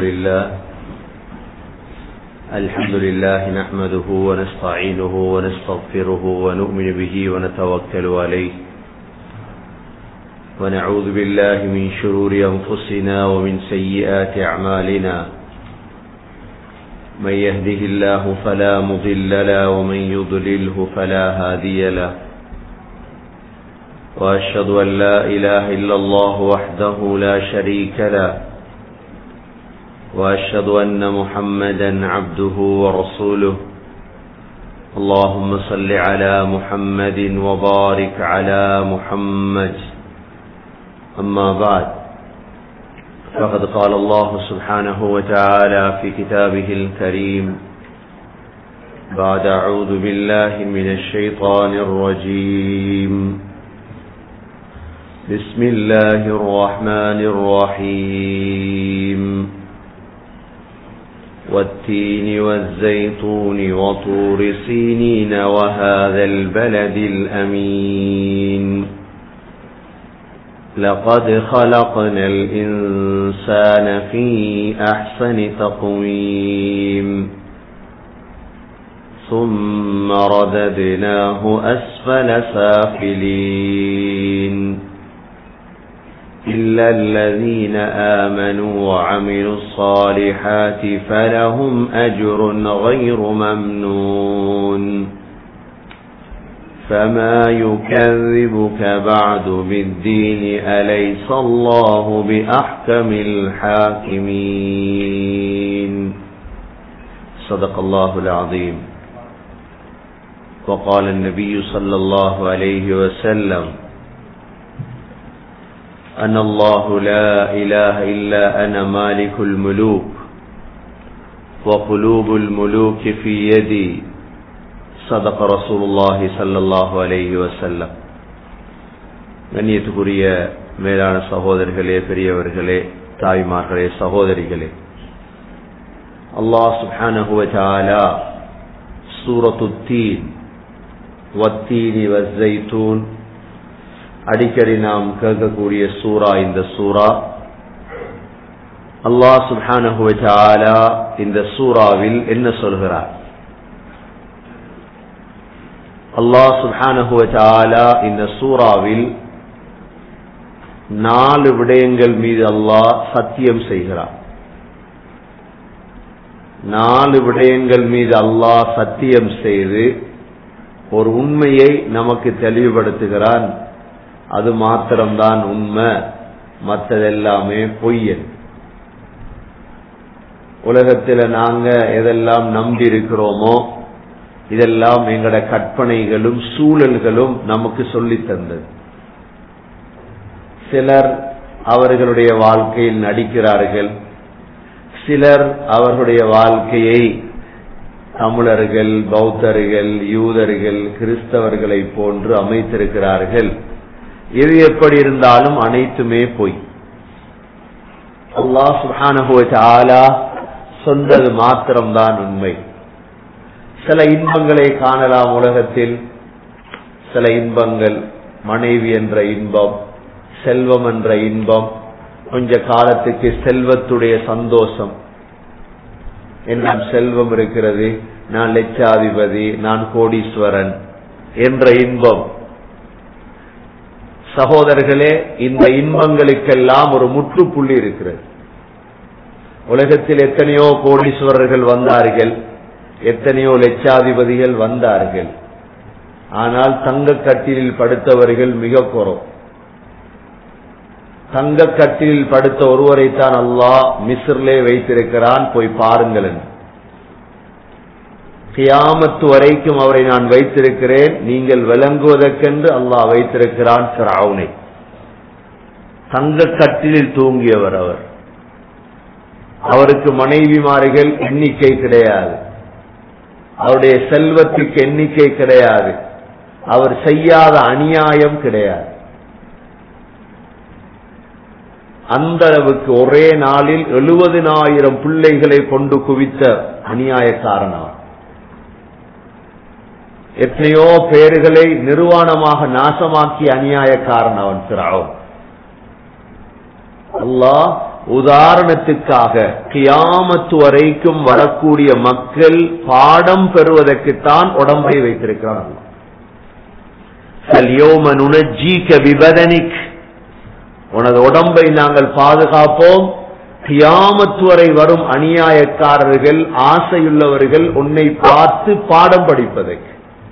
لله الحمد لله نحمده ونستعينه ونستغفره ونؤمن به ونتوكل عليه ونعوذ بالله من شرور أنفسنا ومن سيئات أعمالنا من يهده الله فلا مضل له ومن يضلله فلا هادي له وأشهد أن لا إله إلا الله وحده لا شريك له وأشهد أن محمدا عبده ورسوله اللهم صل على محمد وبارك على محمد أما بعد فقد قال الله سبحانه وتعالى في كتابه الكريم بعد أعوذ بالله من الشيطان الرجيم بسم الله الرحمن الرحيم والتين والزيتون وطور سينين وهذا البلد الأمين لقد خلقنا الإنسان في أحسن تقويم ثم رددناه أسفل سافلين إلا الذين آمنوا وعملوا الصالحات فلهم أجر غير ممنون فما يكذبك بعد بالدين أليس الله بأحكم الحاكمين صدق الله العظيم وقال النبي صلى الله عليه وسلم أن الله لا إله إلا أنا مالك الملوك وقلوب الملوك في يدي صدق رسول الله صلى الله عليه وسلم கண்ணியத்துக்குரிய மேலான சகோதரர்களே பெரியவர்களே தாய்மார்களே சகோதரிகளே அல்லாஹ் சுப்ஹானஹுவ சூரத்து தீன் வத்தீனி வஸ்ஸைத்தூன் அடிக்கடி நாம் கேட்கக்கூடிய சூரா இந்த சூரா அல்லாஹ் சுப்ஹானஹுவ இந்த சூறாவில் என்ன சொல்கிறார் அல்லாஹ் சுப்ஹானஹுவ இந்த சூறாவில் நாலு விடயங்கள் மீது அல்லாஹ் சத்தியம் செய்கிறார் நாலு விடயங்கள் மீது அல்லாஹ் சத்தியம் செய்து ஒரு உண்மையை நமக்கு தெளிவுபடுத்துகிறான் அது மாத்திரம்தான் உண்மை மற்றதெல்லாமே பொய்யன் உலகத்தில் நாங்க எதெல்லாம் நம்பி இருக்கிறோமோ இதெல்லாம் எங்கட கற்பனைகளும் சூழல்களும் நமக்கு சொல்லி தந்தது சிலர் அவர்களுடைய வாழ்க்கையில் நடிக்கிறார்கள் சிலர் அவர்களுடைய வாழ்க்கையை தமிழர்கள் பௌத்தர்கள் யூதர்கள் கிறிஸ்தவர்களை போன்று அமைத்திருக்கிறார்கள் எது எப்படி இருந்தாலும் அனைத்துமே பொய் அல்லாஹ் சுஹானஹுவ சொன்னது மாத்திரம்தான் உண்மை சில இன்பங்களை காணலாம் உலகத்தில் சில இன்பங்கள் மனைவி என்ற இன்பம் செல்வம் என்ற இன்பம் கொஞ்ச காலத்துக்கு செல்வத்துடைய சந்தோஷம் என்னும் செல்வம் இருக்கிறது நான் லட்சாதிபதி நான் கோடீஸ்வரன் என்ற இன்பம் சகோதரர்களே இந்த இன்பங்களுக்கெல்லாம் ஒரு முற்றுப்புள்ளி இருக்கிறது உலகத்தில் எத்தனையோ கோடீஸ்வரர்கள் வந்தார்கள் எத்தனையோ லட்சாதிபதிகள் வந்தார்கள் ஆனால் தங்க கட்டிலில் படுத்தவர்கள் மிக குறம் தங்க கட்டிலில் படுத்த ஒருவரைத்தான் அல்லாஹ் மிஸ்ரிலே வைத்திருக்கிறான் போய் பாருங்கள் கியாமத்து வரைக்கும் அவரை நான் வைத்திருக்கிறேன் நீங்கள் விளங்குவதற்கென்று அல்லாஹ் வைத்திருக்கிறான் சிராவுனை தங்க கட்டிலில் தூங்கியவர் அவர் அவருக்கு மனைவிமார்கள் எண்ணிக்கை கிடையாது அவருடைய செல்வத்துக்கு எண்ணிக்கை கிடையாது அவர் செய்யாத அநியாயம் கிடையாது அந்த அளவுக்கு ஒரே நாளில் எழுபதினாயிரம் பிள்ளைகளை கொண்டு குவித்த அநியாயக்காரன் அவர் எத்தனையோ பேர்களை நிர்வாணமாக நாசமாக்கிய அநியாயக்காரன் அவன் பிராவன் அல்லாஹ் உதாரணத்துக்காக கியாமத்து வரைக்கும் வரக்கூடிய மக்கள் பாடம் பெறுவதற்குத்தான் உடம்பை வைத்திருக்கிறான் فَالْيَوْمَ نُنَجِّيكَ بِبَدَنِكَ உனது உடம்பை நாங்கள் பாதுகாப்போம் கியாமத்து வரை வரும் அநியாயக்காரர்கள் ஆசையுள்ளவர்கள் உன்னை பார்த்து பாடம் படிப்பதற்கு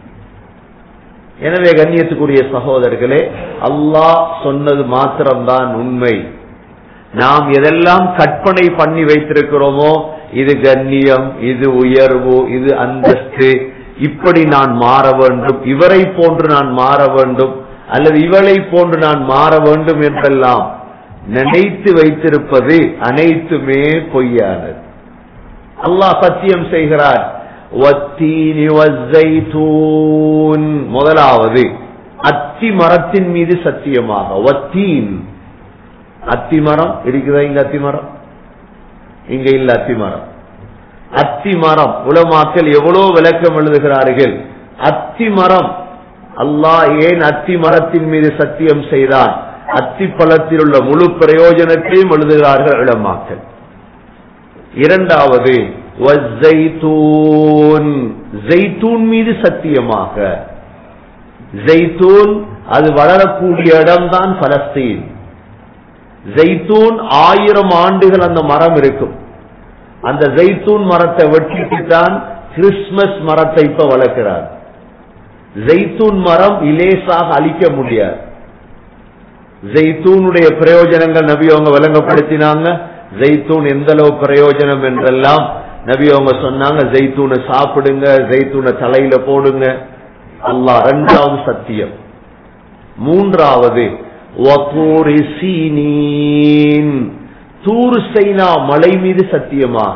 எனவே கண்ணியத்துக்குரிய சகோதரர்களே அல்லாஹ் சொன்னது மாத்திரம்தான் உண்மை நாம் எதெல்லாம் கற்பனை பண்ணி வைத்திருக்கிறோமோ இது கண்ணியம் இது உயர்வு இது அந்தஸ்து இப்படி நான் மாற வேண்டும் இவரை போன்று நான் மாற வேண்டும் அல்லது இவளை போன்று நான் மாற வேண்டும் என்றெல்லாம் நினைத்து வைத்திருப்பது அனைத்துமே பொய்யானது அல்லாஹ் சத்தியம் செய்கிறார் வத்தீனி வஸ்ஸைத்தூன். முதலாவது அத்தி மரத்தின் மீது சத்தியமாக வத்தீன் அத்தி மரம் இருக்குதா இங்க அத்தி மரம் இங்க இல்ல அத்தி மரம் அத்தி மரம் உலமாக்கள் எவ்வளவு விளக்கம் எழுதுகிறார்கள் அத்தி மரம் அல்லாஹ் ஏன் அத்தி மரத்தின் மீது சத்தியம் செய்தான் அத்தி பழத்தில் உள்ள முழு பிரயோஜனத்தையும் எழுதுகிறார்கள் இளமாக்கள் இரண்டாவது வஸ்ஸைத்தூன். ஜெய்தூன் மீது சத்தியமாக ஜெய்தூன் அது வளரக்கூடிய இடம்தான் பலஸ்தீன் ஜெய்தூன் ஆயிரம் ஆண்டுகள் அந்த மரம் இருக்கும் அந்த ஜெய்தூன் மரத்தை வெட்டிட்டு தான் கிறிஸ்துமஸ் மரத்தை இப்ப வளர்க்கிறார் ஜெய்தூன் மரம் இலேசாக அழிக்க முடியாது ஜெய்தூனுடைய பிரயோஜனங்கள் நபி அவங்க விளங்கப்படுத்தினாங்க ஜெய்தூன் எந்த அளவு பிரயோஜனம் என்றெல்லாம் நபி அவங்க சொன்னாங்க ஜெய்தூனை சாப்பிடுங்க ஜெய்தூனை தலையில போடுங்க அல்லாஹ் இரண்டாவது சத்தியம் மூன்றாவது வதூரி சீனீன். தூர் சைனா மலை மீது சத்தியமாக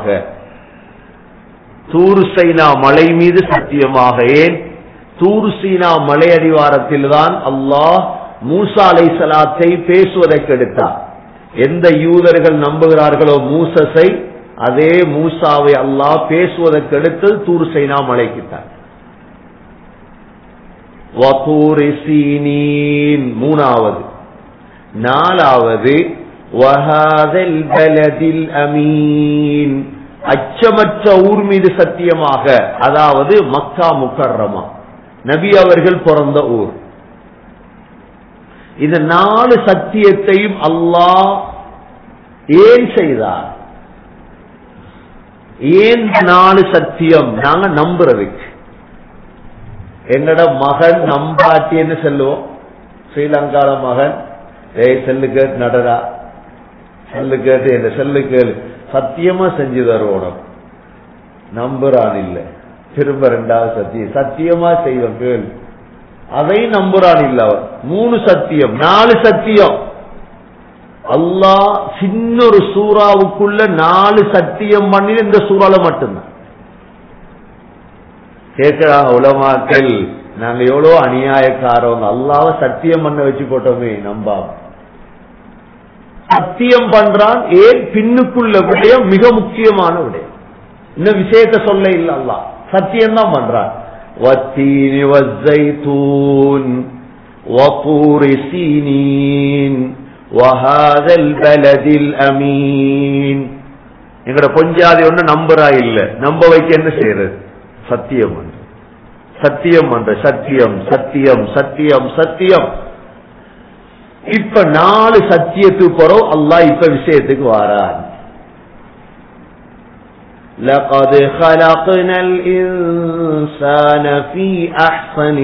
தூர் சைனா மலை மீது சத்தியமாக ஏன் தூர் சீனா மலை அடிவாரத்தில் தான் அல்லாஹ் மூசா அலை சலாத்தை பேசுவதற்கு எடுத்தார் எந்த யூதர்கள் நம்புகிறார்களோ மூசஸை அதே மூசாவை அல்லாஹ் பேசுவதற்கு எடுத்தது தூர் சைனா மலைக்குத்தான் வதூரி சீனீன் மூணாவது நாலாவது வஹாதல் பலதில் அமீன் அச்சமற்ற ஊர் மீது சத்தியமாக அதாவது மக்கா முக்கர்ரமா நபி அவர்கள் பிறந்த ஊர் இந்த நாலு சத்தியத்தையும் அல்லாஹ் ஏன் செய்தார் ஏன் இந்த நாலு சத்தியம் நாங்க நம்புறதுக்கு என்னோட மகன் நம்பாட்டின்னு சொல்லுவோம் ஸ்ரீலங்கால மகன் ஏய் செல்லு கேட்டு நடரா செல்லு கேட்டு என்ன செல்லு கேளு சத்தியமா செஞ்சு தருவோம் நம்புறான் இல்ல திரும்ப ரெண்டாவது சத்தியம் சத்தியமா செய்வோம் கேளு அதை நம்புறான் இல்ல அவர் மூணு சத்தியம் நாலு சத்தியம் அல்லாஹ் சின்ன ஒரு சூறாவுக்குள்ள நாலு சத்தியம் பண்ணி இந்த சூறால மட்டும்தான் கேட்கிறாங்க உலமாக்கள் நாங்க எவ்வளவு அநியாயக்காரவங்க அல்லாவ சத்தியம் பண்ண வச்சு போட்டோமே நம்பாம சத்தியம் பண்றான் ஏன் பின்னுக்குள்ள விடயம் மிக முக்கியமான விடயம் இந்த விஷயத்த சொல்ல இல்ல அல்லா சத்தியம் தான் பண்றான் வத்தீனி வஸ்ஸைத்தூன் وطور سينين وهذا البلد الأمين எங்கட பொஞ்சாதி ஒண்ணு நம்புறா இல்ல நம்ப வைக்க என்ன செய்யறது சத்தியம் பண்ற சத்தியம் பண்ற சத்தியம் சத்தியம் சத்தியம் சத்தியம் இப்ப நாலு சத்தியத்துக்கு போறோம் அல்லாஹ் இப்ப விஷயத்துக்கு வாரான் لقد خلقنا الإنسان في أحسن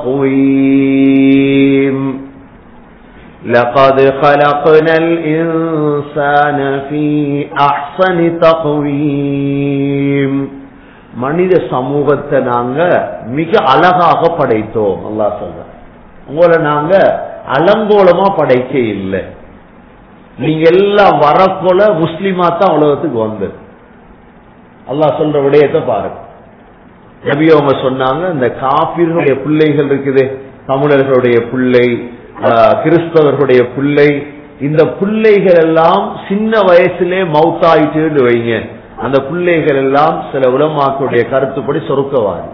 تقويم لقد خلقنا الإنسان في أحسن تقويم மனித சமூகத்தை நாங்க மிக அழகாக படைத்தோம் அல்லா சொல்ற உங்களை நாங்க அலங்கோலமா படைக்க இல்லை நீங்க எல்லாம் வரப்போல முஸ்லிமா தான் உலகத்துக்கு வந்தது அல்லாஹ் சொல்ற விடயத்தை பாருங்க நபி அவங்க சொன்னாங்க இந்த காப்பீர்களுடைய பிள்ளைகள் இருக்குது தமிழர்களுடைய பிள்ளை ஆஹ், கிறிஸ்தவர்களுடைய பிள்ளை இந்த பிள்ளைகள் எல்லாம் சின்ன வயசுலே மவுத்தாயிட்டு வைங்க அந்த பிள்ளைகள் எல்லாம் சில உலமாக்களுடைய கருத்துப்படி சொருக்கவாதி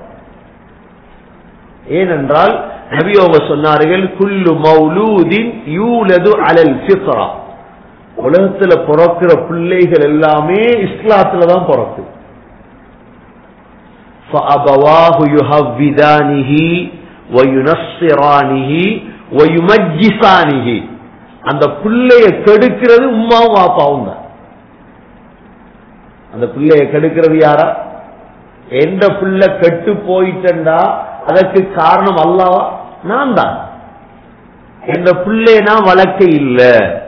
ஏனென்றால் நபி அவங்க சொன்னார்கள் குல்லு மௌலூதின் யூலது அலல் ஃபித்ரா உலகத்துல பிறக்கிற பிள்ளைகள் எல்லாமே இஸ்லாத்துல தான் பிறக்கு فأبواه يهودانه وينصرانه ويمجسانه அந்த பிள்ளைய கெடுக்கிறது உமாவும் வாப்பாவும் தான் அந்த பிள்ளைய கெடுக்கிறது யாரா எந்த பிள்ளை கெட்டு போயிட்டா அதற்கு காரணம் அல்லாவா நான் தான் எந்த பிள்ளைய நான் வளர்க்க இல்ல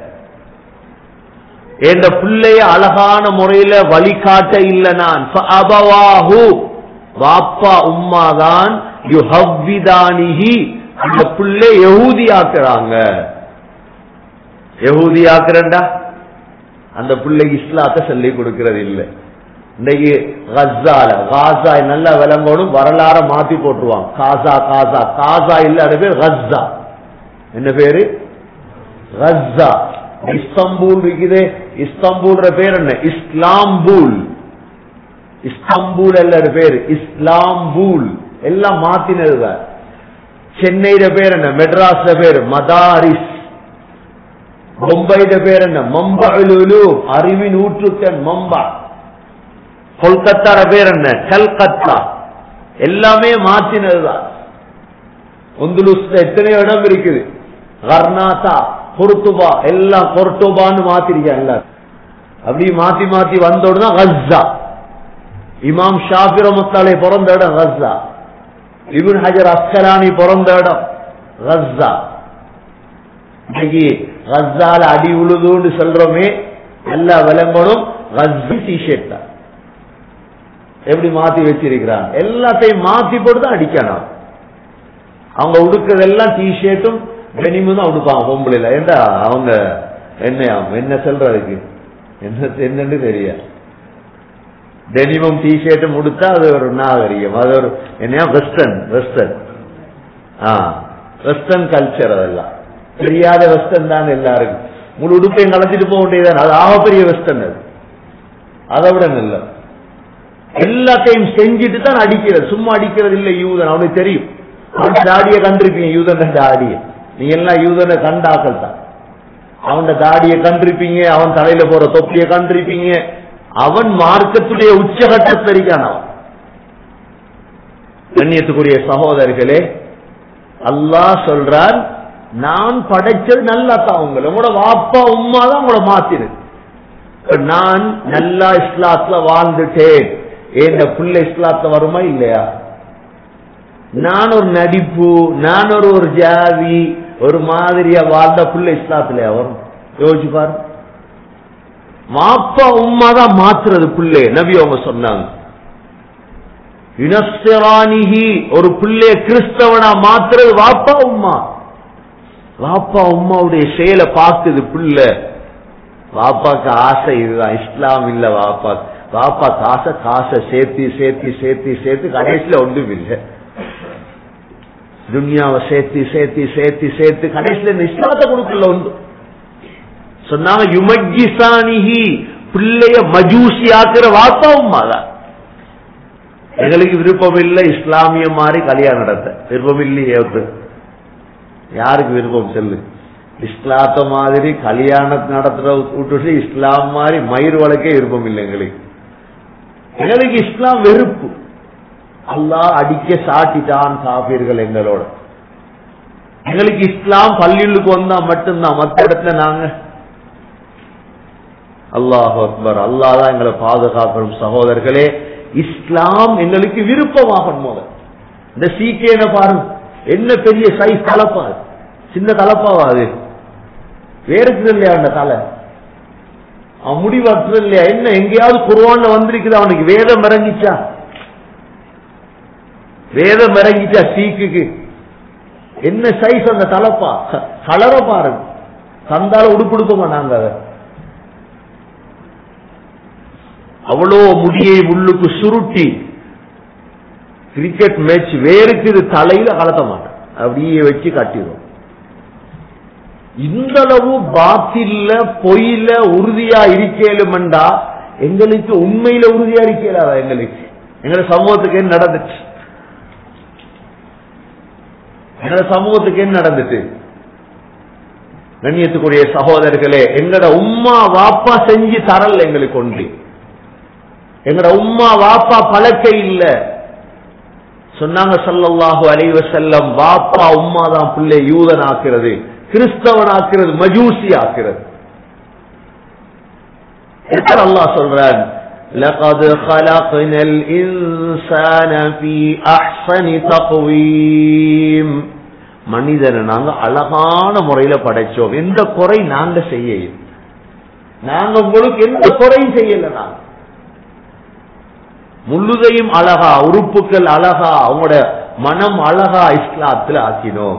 எந்த பிள்ளைய அழகான முறையில வழிகாட்ட இல்ல நான் அபவாஹு வாப்பா உம்மா தான் யுஹவ்விதானிஹி அந்த பிள்ளை யகூதி ஆக்குறாங்க யகூதி ஆக்குறண்டா அந்த பிள்ளைக்கு இஸ்லாத்தை சொல்லி கொடுக்கிறது இல்லை இன்னைக்கு கஸ்ஸால காசா நல்லா விளங்கணும் வரலாற மாத்தி போட்டுருவாங்க காசா காசா காசா இல்ல அது பேர் கஸ்ஸா என்ன பேரு கஸ்ஸா இஸ்தம்பூல் இருக்குது இஸ்தம்பூல்ற பேர் என்ன இஸ்லாம்பூல் இஸ்தம்பூல் அல்ல பேரு இஸ்லாம்பூல் எல்லாம் மாத்தினதுதான் சென்னையில பேர் என்ன மெட்ராஸ்ல பேர் மதாரிஸ் மும்பையில பேர் என்ன மம்பலுலு அறிவின் ஊற்றுக்கன் மம்பா கொல்கத்தார பேர் என்ன கல்கத்தா எல்லாமே மாத்தினதுதான் ஒந்துலுஸ்ல எத்தனையோ இடம் இருக்குது கர்நாத்தா பொருத்துபா எல்லாம் கொர்டோபான்னு மாத்திருக்காங்க அப்படி மாத்தி மாத்தி வந்தோடு தான் கஸ்ஸா இமாம் ஷாஃபி ரமத்தாலே பிறந்த இடம் கஸ்ஸா இபின் ஹஜர் அஸ்கலானி பிறந்த இடம் கஸ்ஸா இன்னைக்கு கஸ்ஸால அடி உழுதுன்னு சொல்றோமே எல்லா விளம்பரம் கஸ்ஸி டிஷர்ட் தான் எப்படி மாத்தி வச்சிருக்கிறாங்க எல்லாத்தையும் மாத்தி போட்டு தான் அடிக்கணும் அவங்க உடுக்கிறதெல்லாம் டிஷர்ட்டும் டெனிமும் தான் உடுப்பாங்க பொம்பளைல ஏண்டா அவங்க என்ன என்ன சொல்றதுக்கு என்ன என்னன்னு தெரியாது டெனிமும் டிஷர்ட்டும் உடுத்தா அது ஒரு நாகரிகம் அது ஒரு என்ன வெஸ்டர்ன் வெஸ்டர்ன் ஆ வெஸ்டர்ன் கல்ச்சர் அதெல்லாம் தெரியாத வெஸ்டர்ன் தான் எல்லாருக்கும் முழு உடுப்பையும் கலந்துட்டு போக வேண்டியதான் அது ஆகப்பெரிய வெஸ்டர்ன் அது அதை விட நல்ல எல்லாத்தையும் செஞ்சுட்டு தான் அடிக்கிறது சும்மா அடிக்கிறது இல்லை யூதன் அவனுக்கு தெரியும் அவன் தாடியை கண்டிருப்பீங்க யூதன் தாடியை நீங்க எல்லாம் யூதனை கண்டாக்கள் தான் அவன் தாடியை கண்டிருப்பீங்க அவன் தலையில போற தொப்பியை கண்டிருப்பீங்க அவன் மார்க்கத்துடைய உச்சகட்டத்தில் இருக்கான் அவன் கண்ணியத்துக்குரிய சகோதரர்களே அல்லாஹ் சொல்றான் நான் படைச்சது நல்லா தான் உங்களை உங்களோட வாப்பா உமா தான் உங்களை மாத்திரு நான் நல்லா இஸ்லாத்துல வாழ்ந்துட்டேன் என் புள்ள இஸ்லாத்துல வருமா இல்லையா நான் ஒரு நடிப்பு நான் ஒரு ஒரு ஜாதி ஒரு மாதிரியா வாழ்ந்த புள்ள இஸ்லாத்துல வரும் யோசிச்சு பாரு மாப்பா உமா தான் மாத்துறது பிள்ளை நபி அவங்க சொன்னாங்க யுனஸ்தரானிகி ஒரு பிள்ளைய கிறிஸ்தவனா மாத்துறது வாப்பா உம்மா வாப்பா உம்மாவுடைய செயலை பார்க்குது பிள்ளை வாப்பாக்கு ஆசை இதுதான் இஸ்லாம் இல்ல வாப்பா வாப்பாக்கு ஆசை காசை சேர்த்து சேர்த்து சேர்த்து சேர்த்து கடைசியில ஒன்றும் இல்லை துன்யாவை சேர்த்து சேர்த்து சேர்த்து சேர்த்து கடைசியில இந்த இஸ்லாத்தை கொடுக்கல ஒன்று சொன்னாங்க யுமஜிசானிஹி பிள்ளைய மஜூசி ஆக்குற வாப்பா உம்மாதான் எங்களுக்கு விருப்பம் இல்லை இஸ்லாமிய மாதிரி கல்யாணம் நடத்த விருப்பம் இல்லையே யாருக்கு விருப்பம் சொல்லு இஸ்லாத்த மாதிரி கல்யாணம் நடத்துற விட்டுட்டு இஸ்லாம் மாதிரி மயிர் வழக்கே விருப்பம் இல்லை எங்களுக்கு எங்களுக்கு இஸ்லாம் வெறுப்பு அல்லாஹ் அடிக்க சாட்டிட்டான் காப்பீர்கள் எங்களோட எங்களுக்கு இஸ்லாம் பள்ளியுள்ளுக்கு வந்தா மட்டும்தான் மற்ற இடத்துல நாங்க அல்லாஹ் அக்பர் அல்லாஹ் தான் எங்களை பாதுகாப்படும் சகோதரர்களே இஸ்லாம் எங்களுக்கு விருப்பமாகணும் போல இந்த சீக்கியனை பாருங்க என்ன பெரிய சைஸ் கலப்பா அது சின்ன கலப்பாவா அது வேறுக்குது இல்லையா அந்த தலை அவன் முடிவற்றது இல்லையா என்ன எங்கேயாவது குருவான்ல வந்திருக்குது அவனுக்கு வேதம் இறங்கிச்சா வேதம் இறங்கிச்சா சீக்குக்கு என்ன சைஸ் அந்த தலப்பா கலர பாருங்க தந்தால உடுப்புடுப்போமா நாங்க அதை அவ்வளோ முடியை உள்ளுக்கு சுருட்டி கிரிக்கெட் மேட்ச் வேறுக்குது தலையில கலத்த மாட்டேன் அப்படியே வச்சு காட்டிடுவோம் இந்த அளவு பாத்தில்ல பொய்ல உறுதியா இருக்கலுமெண்டா எங்களுக்கு உண்மையில உறுதியா இருக்கலாதா எங்களுக்கு எங்க சமூகத்துக்கு என்ன நடந்துச்சு எங்க சமூகத்துக்கு என்ன நடந்துச்சு கண்ணியத்துக்குரிய சகோதரர்களே எங்கட உம்மா வாப்பா செஞ்சு தரல எங்களுக்கு ஒன்று எங்கட உம்மா வாப்பா பழக்க இல்ல சொன்னாங்க சல்லல்லாஹு அலைஹி வஸல்லம் வாப்பா உம்மா தான் பிள்ளை யூதன் ஆக்கிறது கிறிஸ்தவன் ஆக்கிறது மஜூசி ஆக்கிறது எத்தனை அல்லாஹ் சொல்றான் لقد خلقنا الإنسان في أحسن تقويم மனிதனை நாங்க அழகான முறையில படைச்சோம் எந்த குறை நாங்க செய்ய இல்லை. நாங்க உங்களுக்கு எந்த குறையும் செய்யல நாங்க முழுதையும் அழகா உறுப்புகள் அழகா அவங்களோட மனம் அழகா இஸ்லாத்துல ஆக்கினோம்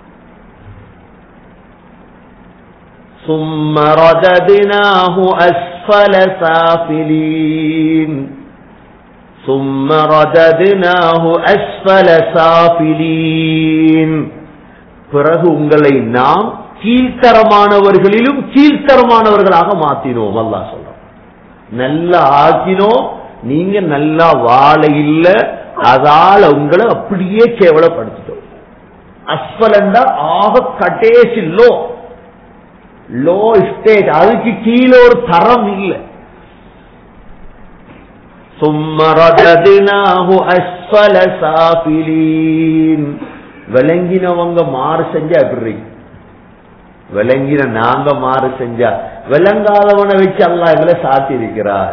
ثم رددناه أسفل سافلين ثم رددناه أسفل سافلين பிறகு உங்களை நாம் கீழ்த்தரமானவர்களிலும் கீழ்த்தரமானவர்களாக மாத்தினோம் அல்லாஹ் சொல்றோம் நல்லா ஆக்கினோம் நீங்க நல்லா வாழ இல்ல அதால உங்களை அப்படியே கேவலப்படுத்திட்டோம் அஸ்வலண்டா ஆக கடைசி லோ லோ ஸ்டேட் அதுக்கு கீழே ஒரு தரம் இல்லை ثم رددناه أسفل سافلين விளங்கினவங்க மாறு செஞ்சா எப்படி விளங்கின நாங்க மாறு செஞ்சா விளங்காதவனை வச்சு அல்லாஹ் எங்களை சாத்தி இருக்கிறார்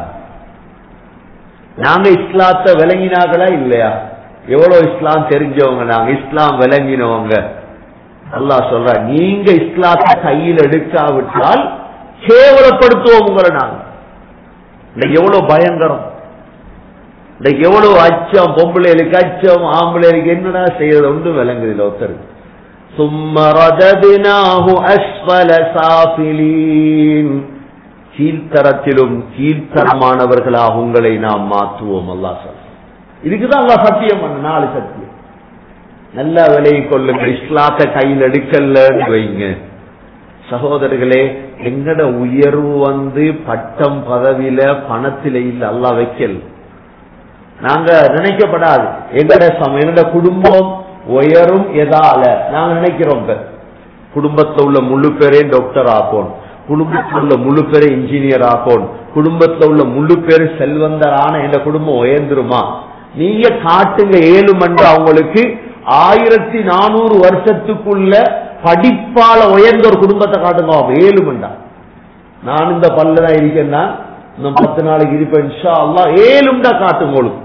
நாங்க இஸ்லாத்தை விளங்கினாங்களா இல்லையா எவ்வளவு இஸ்லாம் தெரிஞ்சவங்க நாங்க இஸ்லாம் விளங்கினவங்க அல்லாஹ் சொல்ற நீங்க இஸ்லாத்தை கையில் எடுக்காவிட்டால் கேவலப்படுத்துவோம் உங்களை நாங்க இன்னைக்கு எவ்வளவு பயங்கரம் இன்னைக்கு எவ்வளவு அச்சம் பொம்பளைகளுக்கு அச்சம் ஆம்பளைகளுக்கு என்னடா செய்யறது ஒன்றும் விளங்குதில்ல ஒருத்தர் சும்மரதபினாஹு அஸ்வல சாஃபிலீன் கீழ்த்தரத்திலும் கீழ்த்தரமானவர்களாக உங்களை நாம் மாற்றுவோம் அல்லாஹ் சொல்ற இதுக்குதான் அல்லாஹ் சத்தியம் பண்ண நாலு சத்தியம் நல்லா விலையை கொள்ளுங்க இஸ்லாத்தை கையில் எடுக்கலன்னு வைங்க சகோதரர்களே எங்கட உயர்வு வந்து பட்டம் பதவியில பணத்தில இல்ல அல்லா வைக்கல் நாங்க நினைக்கப்படாது எங்கட சம எங்கட குடும்பம் உயரும் எதால நாங்க நினைக்கிறோம் இப்ப. குடும்பத்துல உள்ள முழு பேரே டாக்டர் ஆக்கோன் குடும்பத்தில் உள்ள முழு பேரை இன்ஜினியர் ஆக்கோன் குடும்பத்துல உள்ள முழு பேரு செல்வந்தரான எங்க குடும்பம் உயர்ந்துருமா நீங்க காட்டுங்க ஏழு மண்டு அவங்களுக்கு ஆயிரத்தி நானூறு வருஷத்துக்குள்ள படிப்பால உயர்ந்த ஒரு குடும்பத்தை காட்டுங்க அவங்க ஏழு மண்டா நான் இந்த பல்ல தான் இருக்கேன்னா இன்னும் பத்து நாளைக்கு இருப்பேன் இன்ஷா அல்லாஹ் ஏழுண்டா காட்டுங்க உங்களுக்கு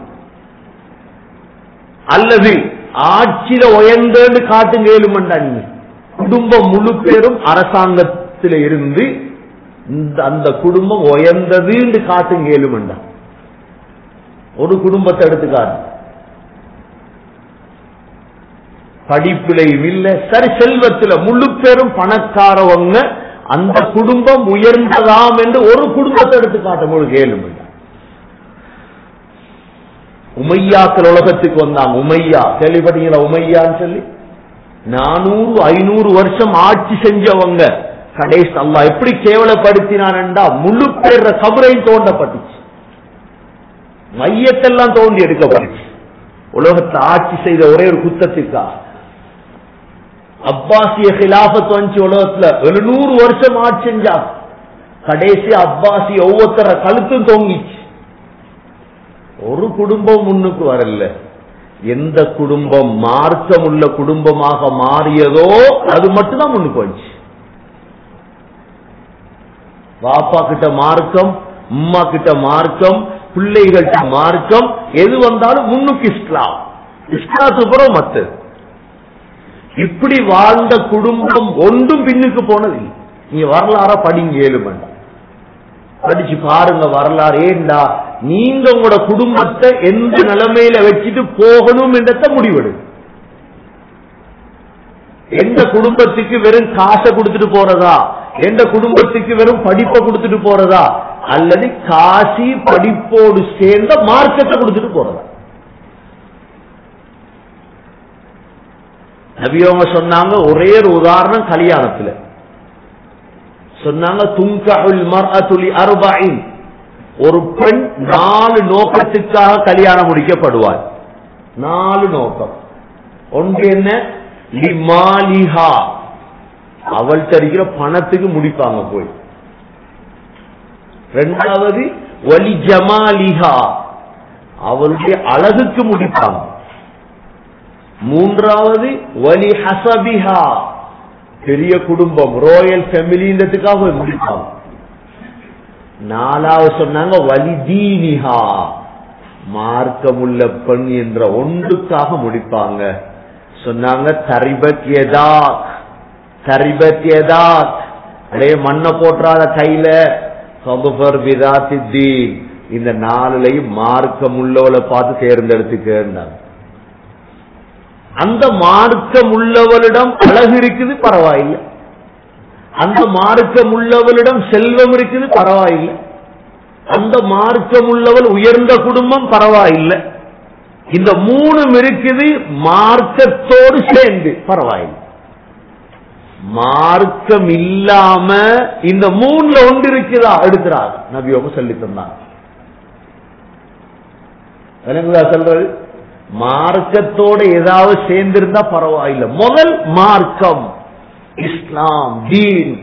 அல்லது ஆட்சியில உயர்ந்தேன்னு காட்டுங்க ஏழு மண்டா நீங்க குடும்பம் முழு பேரும் அரசாங்கத்தில இருந்து இந்த அந்த குடும்பம் உயர்ந்ததுன்னு காட்டுங்க ஏழு மண்டா ஒரு குடும்பத்தை எடுத்து காட்டு படிப்பிலையும் இல்ல சரி செல்வத்துல முழு பேரும் பணக்காரவங்க அந்த குடும்பம் உயர்ந்ததாம் என்று ஒரு குடும்பத்தை எடுத்து காட்ட உங்களுக்கு ஏழு மண்டா உமையாக்கள் உலகத்துக்கு வந்தாங்க உமையா கேள்விப்பட்டீங்களா உமையான்னு சொல்லி நானூறு ஐநூறு வருஷம் ஆட்சி செஞ்சவங்க கடைசி அல்லாஹ் எப்படி கேவலப்படுத்தினான்டா முழு பேர் கபரையும் தோண்டப்பட்டுச்சு மையத்தெல்லாம் தோண்டி எடுக்கப்பட்டுச்சு உலகத்தை ஆட்சி செய்த ஒரே ஒரு குத்தத்துக்கா அப்பாசிய கிலாபத் வந்துச்சு உலகத்துல எழுநூறு வருஷம் ஆட்சி செஞ்சா கடைசி அப்பாசி ஒவ்வொருத்தர கழுத்தும் தொங்கிச்சு ஒரு குடும்பம் முன்னுக்கு வரல எந்த குடும்பம் மார்க்கம் உள்ள குடும்பமாக மாறியதோ அது மட்டும்தான் முன்னுக்கு வந்துச்சு பாப்பா கிட்ட மார்க்கம் உம்மா கிட்ட மார்க்கம் பிள்ளைகள்கிட்ட மார்க்கம் எது வந்தாலும் முன்னுக்கு இஸ்லாம் இஸ்லாத்துக்கு பிறகு மத்து இப்படி வாழ்ந்த குடும்பம் ஒன்றும் பின்னுக்கு போனது இல்லை. நீங்க வரலாற படிங்க ஏழு வேண்டாம் படிச்சு பாருங்க வரலாறு ஏண்டா நீங்க உங்களோட குடும்பத்தை எந்த நிலைமையில வச்சுட்டு போகணும் என்றத முடிவெடு எந்த குடும்பத்துக்கு வெறும் காசை கொடுத்துட்டு போறதா எந்த குடும்பத்துக்கு வெறும் படிப்பை கொடுத்துட்டு போறதா அல்லது காசி படிப்போடு சேர்ந்த மார்க்கத்தை கொடுத்துட்டு போறதா நபியவங்க சொன்னாங்க ஒரே ஒரு உதாரணம் கல்யாணத்துல சொன்னாங்க துங்கல் மர்அத்துலி அர்பஇன் ஒரு பெண் நாலு நோக்கத்துக்காக கல்யாணம் முடிக்கப்படுவார் நாலு நோக்கம் ஒன்று என்ன லிமாலிஹா அவள்கிட்ட இருக்கிற பணத்துக்கு முடிப்பாங்க போய் ரெண்டாவது வலி ஜமாலிஹா அவளுடைய அழகுக்கு முடிப்பாங்க மூன்றாவது வலி ஹசபிஹா பெரிய குடும்பம் ரோயல் ஃபேமிலின்றதுக்காக போய் முடிப்பாங்க நாலாவது சொன்னாங்க வலி தீனிஹா மார்க்கமுள்ள பெண் என்ற ஒன்றுக்காக முடிப்பாங்க சொன்னாங்க தரிபத் எதாக் தரிபத் எதாக் அப்படியே மண்ணை போட்டுறாத கையில சபுபர் விதாத்தி தீன் இந்த நாலுலையும் மார்க்கம் உள்ளவளை பார்த்து தேர்ந்தெடுத்துக்கிறாங்க அந்த மார்க்கம் உள்ளவளிடம் அழகு இருக்குது பரவாயில்லை அந்த மார்க்கம் உள்ளவளிடம் செல்வம் இருக்குது பரவாயில்லை அந்த மார்க்கம் உள்ளவள் உயர்ந்த குடும்பம் பரவாயில்லை இந்த மூணும் இருக்குது மார்க்கத்தோடு சேர்ந்து பரவாயில்லை மார்க்கம் இல்லாம இந்த மூணுல ஒன்று இருக்குதா எடுக்கிறார் நபியோக சொல்லி தந்தாங்க விளங்குதா சொல்றது மார்க்கத்தோட ஏதாவது சேர்ந்திருந்தா பரவாயில்லை முதல் மார்க்கம் இஸ்லாம் தீன்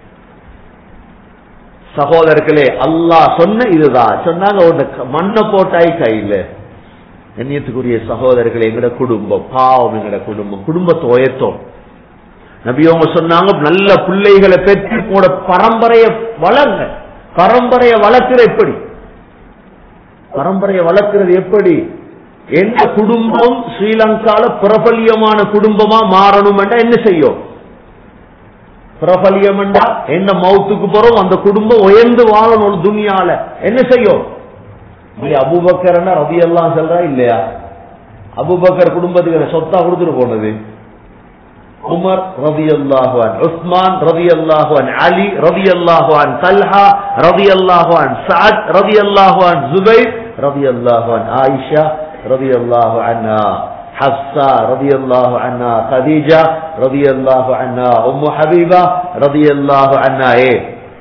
சகோதரர்களே அல்லாஹ் சொன்ன இதுதான் சொன்னாங்க ஒரு மண்ணை போட்டாய் கையில கண்ணியத்துக்குரிய சகோதரர்களே எங்கட குடும்பம் பாவம் எங்கட குடும்பம் குடும்பத்தை உயர்த்தோம் நபி அவங்க சொன்னாங்க நல்ல பிள்ளைகளை பெற்று கூட பரம்பரையை வளர்ங்க பரம்பரையை வளர்க்கிற எப்படி பரம்பரையை வளர்க்கிறது எப்படி எந்த குடும்பம் ஸ்ரீலங்கால பிரபல்யமான குடும்பமா மாறணும் என்ன செய்யும் பிரபல்யம் என்ன மவுத்துக்கு போறோம் அந்த குடும்பம் உயர்ந்து வாழணும் துணியால என்ன செய்யும் நீ அபுபக்கர் ரவி எல்லாம் சொல்றா இல்லையா அபுபக்கர் குடும்பத்துக்கு சொத்தா கொடுத்துட்டு போனது உமர் ரவி அல்லாஹுவான் உஸ்மான் ரவி அல்லாஹுவான் அலி ரவி அல்லாஹுவான் தல்ஹா ரவி அல்லாஹுவான் சாத் ரவி அல்லாஹுவான் ஜுபைர் ரவி அல்லாஹுவான் ஆயிஷா ரவி அல்லாஹு அண்ணா حفصة رضي الله عنها خديجة رضي الله عنها أم حبيبة رضي الله عنها ஏன்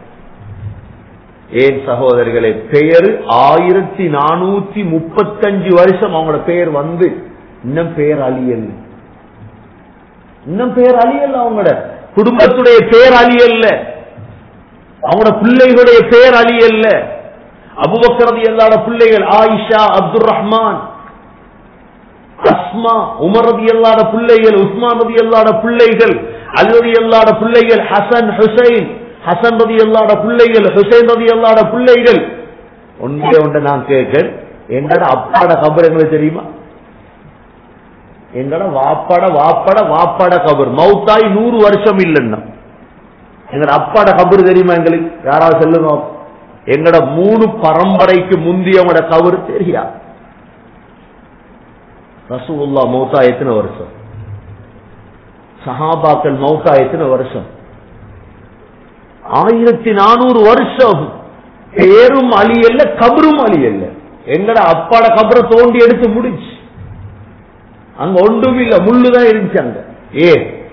ஏன் சகோதரர்களே பெயர் ஆயிரத்தி நானூத்தி முப்பத்தஞ்சு வருஷம் அவங்களோட பெயர் வந்து இன்னும் பெயர் அழியல் இன்னும் பெயர் அழியல் அவங்களோட குடும்பத்துடைய பெயர் அழியல்ல அவங்களோட பிள்ளைகளுடைய பெயர் அழியல்ல அபுபக்கரதி எல்லாரோட பிள்ளைகள் Aisha Abdul Rahman Asma Umar ரதி அல்லாத பிள்ளைகள் உஸ்மான் ரதி அல்லாத பிள்ளைகள் அலி ரதி அல்லாத பிள்ளைகள் ஹசன் ஹுசைன் ஹசன் ரதி அல்லாத பிள்ளைகள் ஹுசைன் ரதி அல்லாத பிள்ளைகள் ஒன்றே ஒன்றை நான் கேட்க எங்கட அப்பாட கபர் எங்களுக்கு தெரியுமா எங்கட வாப்பாட வாப்பாட வாப்பாட கபர் மௌத்தாய் நூறு வருஷம் இல்லைன்னா எங்கட அப்பாட கபர் தெரியுமா எங்களுக்கு யாராவது சொல்லுங்க எங்கட மூணு பரம்பரைக்கு முந்தியவங்களோட கபர் தெரியாது ரசூல்லா மௌத்தா எத்தனை வருஷம் சஹாபாக்கள் மௌத்தா எத்தனை வருஷம் ஆயிரத்தி நானூறு வருஷம் பேரும் அழி அல்ல கபரும் அழி அல்ல எங்கட அப்பாட கபரை தோண்டி எடுத்து முடிச்சு அங்க ஒன்றும் இல்ல முள்ளுதான் இருந்துச்சு அங்க ஏ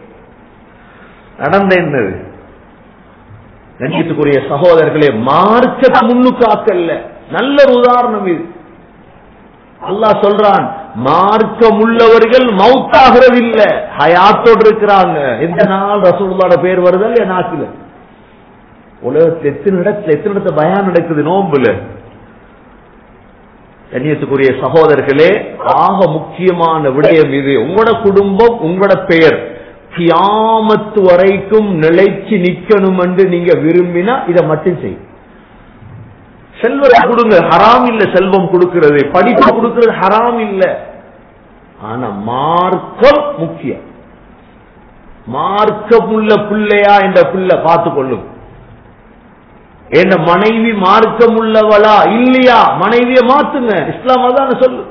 நடந்த என்னது கண்ணியத்துக்குரிய சகோதரர்களே மார்க்கத்தை முன்னுக்காக்கல்ல நல்ல ஒரு உதாரணம் இது அல்லாஹ் சொல்றான் மார்க்கம் உள்ளவர்கள் மவுத்தாகிறது இல்ல ஹயாத்தோடு இருக்கிறாங்க எந்த நாள் ரசூலுல்லாட பேர் வருதா இல்லையா நாட்டுல உலகத்தில் எத்தனை இடத்துல எத்தனை இடத்துல பயம் நடக்குது நோம்புல கண்ணியத்துக்குரிய சகோதரர்களே ஆக முக்கியமான விடயம் இது உங்களோட குடும்பம் உங்களோட பெயர் கியாமத்து வரைக்கும் நிலைச்சு நிக்கணும் என்று நீங்க விரும்பினா இதை மட்டும் செய்யும் செல்வரை கொடுங்க ஹராம் இல்ல செல்வம் கொடுக்கிறது படிப்பு கொடுக்கிறது ஹராம் இல்ல ஆனா மார்க்கம் முக்கியம் மார்க்கம் உள்ள பிள்ளையா என்ற பிள்ளை பார்த்து கொள்ளும் என் மனைவி மார்க்கம் உள்ளவளா இல்லையா மனைவிய மாத்துங்க இஸ்லாம் அதான் சொல்லு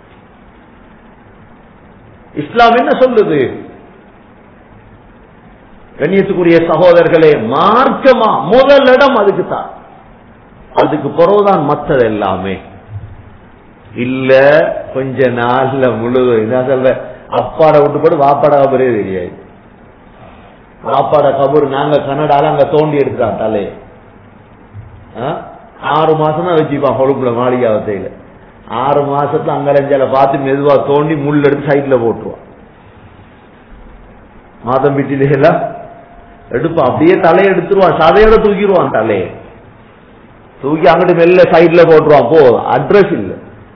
இஸ்லாம் என்ன சொல்லுது கண்ணியத்துக்குரிய சகோதரர்களே மார்க்கமா முதல் இடம் அதுக்கு தான் அதுக்கு பிறகுதான் மற்றது எல்லாமே இல்ல கொஞ்ச நாள்ல முழு என்ன சொல்ற அப்பாட விட்டு போட்டு வாப்பாட கபரே தெரியாது வாப்பாட கபர் நாங்க கன்னடால அங்க தோண்டி எடுத்துட்டான் தலையை ஆறு மாசம் தான் வச்சுப்பான் கொழுப்புல மாளிகாவத்தையில ஆறு மாசத்துல அங்கரஞ்சால பார்த்து மெதுவா தோண்டி முள் எடுத்து சைட்ல போட்டுருவான் மாதம் பிட்டில எடுப்பான் அப்படியே தலையை எடுத்துருவான் சதையோட தூக்கிடுவான் தலையை தூக்கி அங்கிட்டு மெல்ல சைட்ல போட்டுருவான் போ அட்ரஸ் இல்ல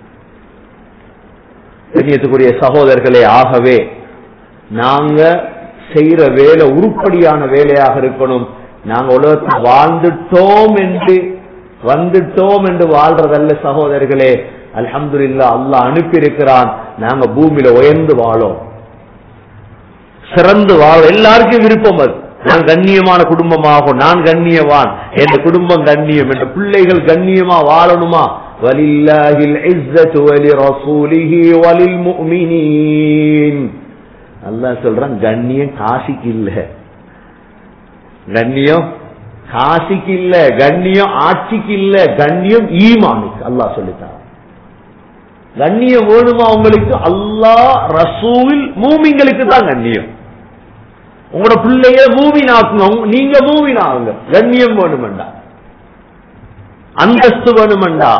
கண்ணியத்துக்குரிய சகோதரர்களே ஆகவே நாங்க செய்யற வேலை உருப்படியான வேலையாக இருக்கணும் நாங்க உலகத்தில் வாழ்ந்துட்டோம் என்று வந்துட்டோம் என்று வாழ்றதல்ல சகோதரர்களே அல்ஹம்துலில்லா அல்லாஹ் அனுப்பி இருக்கிறான் நாங்க பூமியில உயர்ந்து வாழோம் சிறந்து வாழ எல்லாருக்கும் விருப்பம் அது நான் கண்ணியமான குடும்பமாகும் நான் கண்ணியவான் என் குடும்பம் கண்ணியம் என்ற பிள்ளைகள் கண்ணியமா வாழணுமா வலில்லாஹில் இஸ்ஸத்து வலி ரசூலிஹி வலில் முஃமினீன் அல்லாஹ் சொல்றான் கண்ணியம் காசிக்கு இல்ல கண்ணியம் காசிக்கு இல்ல கண்ணியம் ஆட்சிக்கு இல்ல கண்ணியம் ஈமானுக்கு அல்லாஹ் சொல்லிட்டான் கண்ணியம் வேணுமா உங்களுக்கு அல்லாஹ் ரசூல் மூமிங்களுக்கு தான் கண்ணியம் உங்களோட பிள்ளைய மூவின் ஆக்குங்க நீங்க மூவின் ஆகுங்க கண்ணியம் வேணுமெண்டா அந்தஸ்து வேணுமெண்டா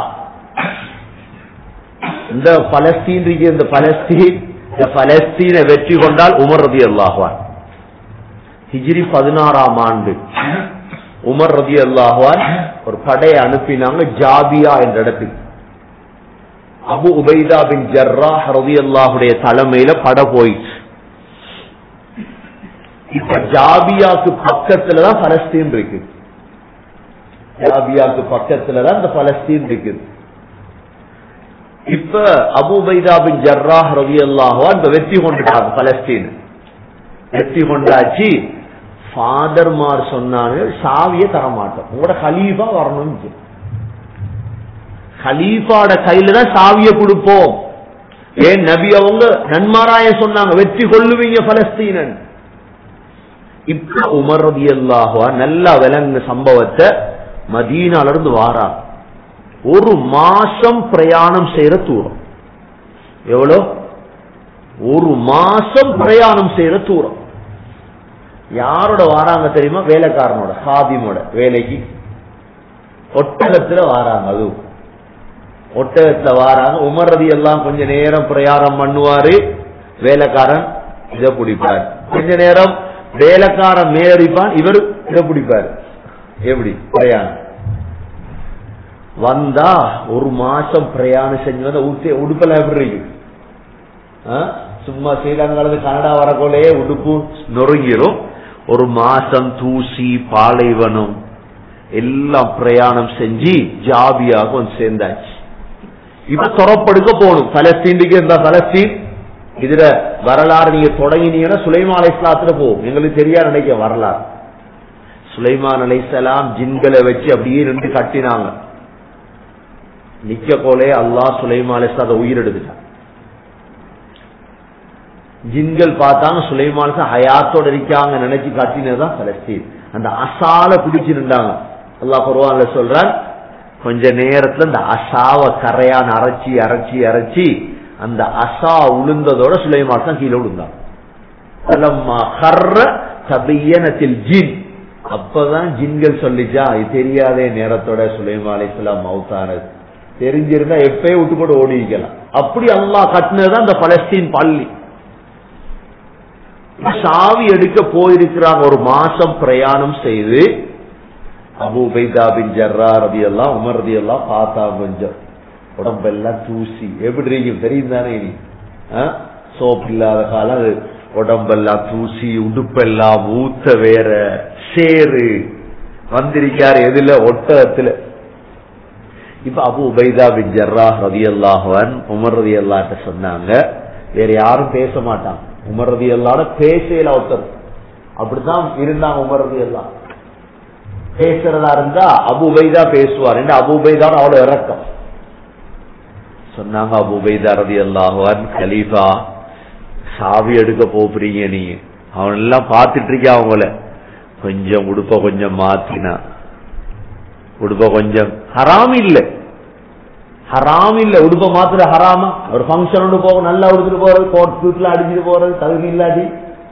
இந்த பலஸ்தீன் இருக்கு இந்த பலஸ்தீன் இந்த பலஸ்தீனை வெற்றி கொண்டால் உமர் ரதி அல்லாஹான் ஹிஜ்ரி பதினாறாம் ஆண்டு உமர் ரதி அல்லாஹான் ஒரு படையை அனுப்பினாங்க ஜாபியா என்ற இடத்துக்கு அபு உபைதா பின் ஜர்ரா ரதி அல்லாஹுடைய தலைமையில பட போயிடுச்சு இப்ப ஜாபியாக்கு பக்கத்துல தான் பலஸ்தீன் இருக்கு ஜாபியாக்கு பக்கத்துல தான் இந்த பலஸ்தீன் இருக்குது இப்ப அபுபைதா பின் ஜர்ரா ரவி அல்லாஹோ அந்த வெற்றி கொண்டுட்டாங்க பலஸ்தீன் வெற்றி கொண்டாச்சு ஃபாதர்மார் சொன்னாங்க சாவிய தரமாட்டோம் உங்களோட ஹலீஃபா வரணும்னு ஹலீஃபாட கையில தான் சாவிய கொடுப்போம் ஏன் நபி அவங்க நன்மாராய சொன்னாங்க வெற்றி கொள்ளுவீங்க பலஸ்தீனன் இப்ப உமர் ரதி அல்லாஹுவா நல்லா விளங்க சம்பவத்தை மதீனால இருந்து வாரா ஒரு மாசம் பிரயாணம் செய்யற தூரம் எவ்வளோ ஒரு மாசம் பிரயாணம் செய்யற தூரம் யாரோட வாராங்க தெரியுமா வேலைக்காரனோட சாதிமோட வேலைக்கு ஒட்டகத்துல வாராங்க அதுவும் ஒட்டகத்துல வாராங்க உமர் ரதி எல்லாம் கொஞ்ச நேரம் பிரயாணம் பண்ணுவாரு வேலைக்காரன் இதை பிடிப்பார் கொஞ்ச நேரம் வேலைக்காரன் மேலடிப்பான் இவர் இதை பிடிப்பார் எப்படி பிரயாணம் வந்தா ஒரு மாசம் பிரயாணம் செஞ்சு வந்தா ஊத்தி உடுப்பெல்லாம் எப்படி இருக்கு சும்மா ஸ்ரீலங்கால கனடா வரக்கோலே உடுப்பு நொறுங்கிரும் ஒரு மாசம் தூசி பாலைவனம் எல்லாம் பிரயாணம் செஞ்சு ஜாபியாக வந்து சேர்ந்தாச்சு இப்ப துறப்படுக்க போகணும் பலஸ்தீனுக்கு இருந்தா பலஸ்தீன் இதுல வரலாறு நீங்க தொடங்கினீங்கன்னா சுலைமான் அலைஸ்லாத்துல போகும் எங்களுக்கு தெரியா நினைக்க வரலாறு சுலைமான் அலைசலாம் ஜின்களை வச்சு அப்படியே நின்று கட்டினாங்க நிக்க போலே அல்லாஹ் சுலைமான் அலைஸ்லாத உயிர் எடுத்துட்டான் ஜின்கள் பார்த்தாங்க சுலைமான் ஹயாத்தோட இருக்காங்க நினைச்சு காட்டினதுதான் பலஸ்தீன் அந்த அசால பிடிச்சு நின்றாங்க அல்லாஹ் குருவான்ல சொல்றான் கொஞ்ச நேரத்துல இந்த அசாவை கரையான அரைச்சி அரைச்சி அரைச்சி அந்த அசா உளுந்ததோட சுலைமான் தான் கீழே விழுந்தான் தபியனத்தில் ஜின் அப்பதான் ஜின்கள் சொல்லிச்சா இது தெரியாதே நேரத்தோட சுலைமா அலிஸ்லாம் மவுத்தானது தெரிஞ்சிருந்தா எப்பயே விட்டு போட்டு ஓடிக்கலாம் அப்படி அல்லா கட்டினதுதான் இந்த பலஸ்தீன் பள்ளி சாவி எடுக்க போயிருக்கிறாங்க ஒரு மாசம் பிரயாணம் செய்து அபு பைதா பின் ஜர்ரா ரதி எல்லாம் உமர் ரதி எல்லாம் பார்த்தா கொஞ்சம் உடம்பெல்லாம் தூசி எப்படி இருக்கும் தெரியும் தானே இனி சோப் இல்லாத காலம் அது உடம்பெல்லாம் தூசி உடுப்பெல்லாம் ஊத்த வேற சேரு வந்திருக்காரு எதுல ஒட்டகத்துல இப்ப அபு உபைதா பின் ஜர்ரா ரதி அல்லாஹன் உமர் ரதி அல்லாட்ட சொன்னாங்க வேற யாரும் பேச மாட்டாங்க உமர் ரதி அல்லாட பேசல ஒருத்தர் அப்படித்தான் இருந்தாங்க உமர் ரதி எல்லாம் பேசுறதா இருந்தா அபு உபைதா பேசுவார் என்று அபு உபைதான் அவ்வளவு இறக்கம் சொன்னாங்க அபு உபைதா ரதி அல்லாஹன் கலீஃபா சாவி எடுக்க போறீங்க நீங்க அவன் எல்லாம் பார்த்துட்டு இருக்கியா அவங்கள கொஞ்சம் உடுப்ப கொஞ்சம் மாத்தினா உடுப்ப கொஞ்சம் ஹராம் இல்ல ஹராம் இல்ல உடுப்ப மாத்திர ஹராமா ஒரு ஃபங்க்ஷன் போக நல்லா உடுத்துட்டு போறது கோட் சூட்ல அடிச்சுட்டு போறது தகுதி இல்லாட்டி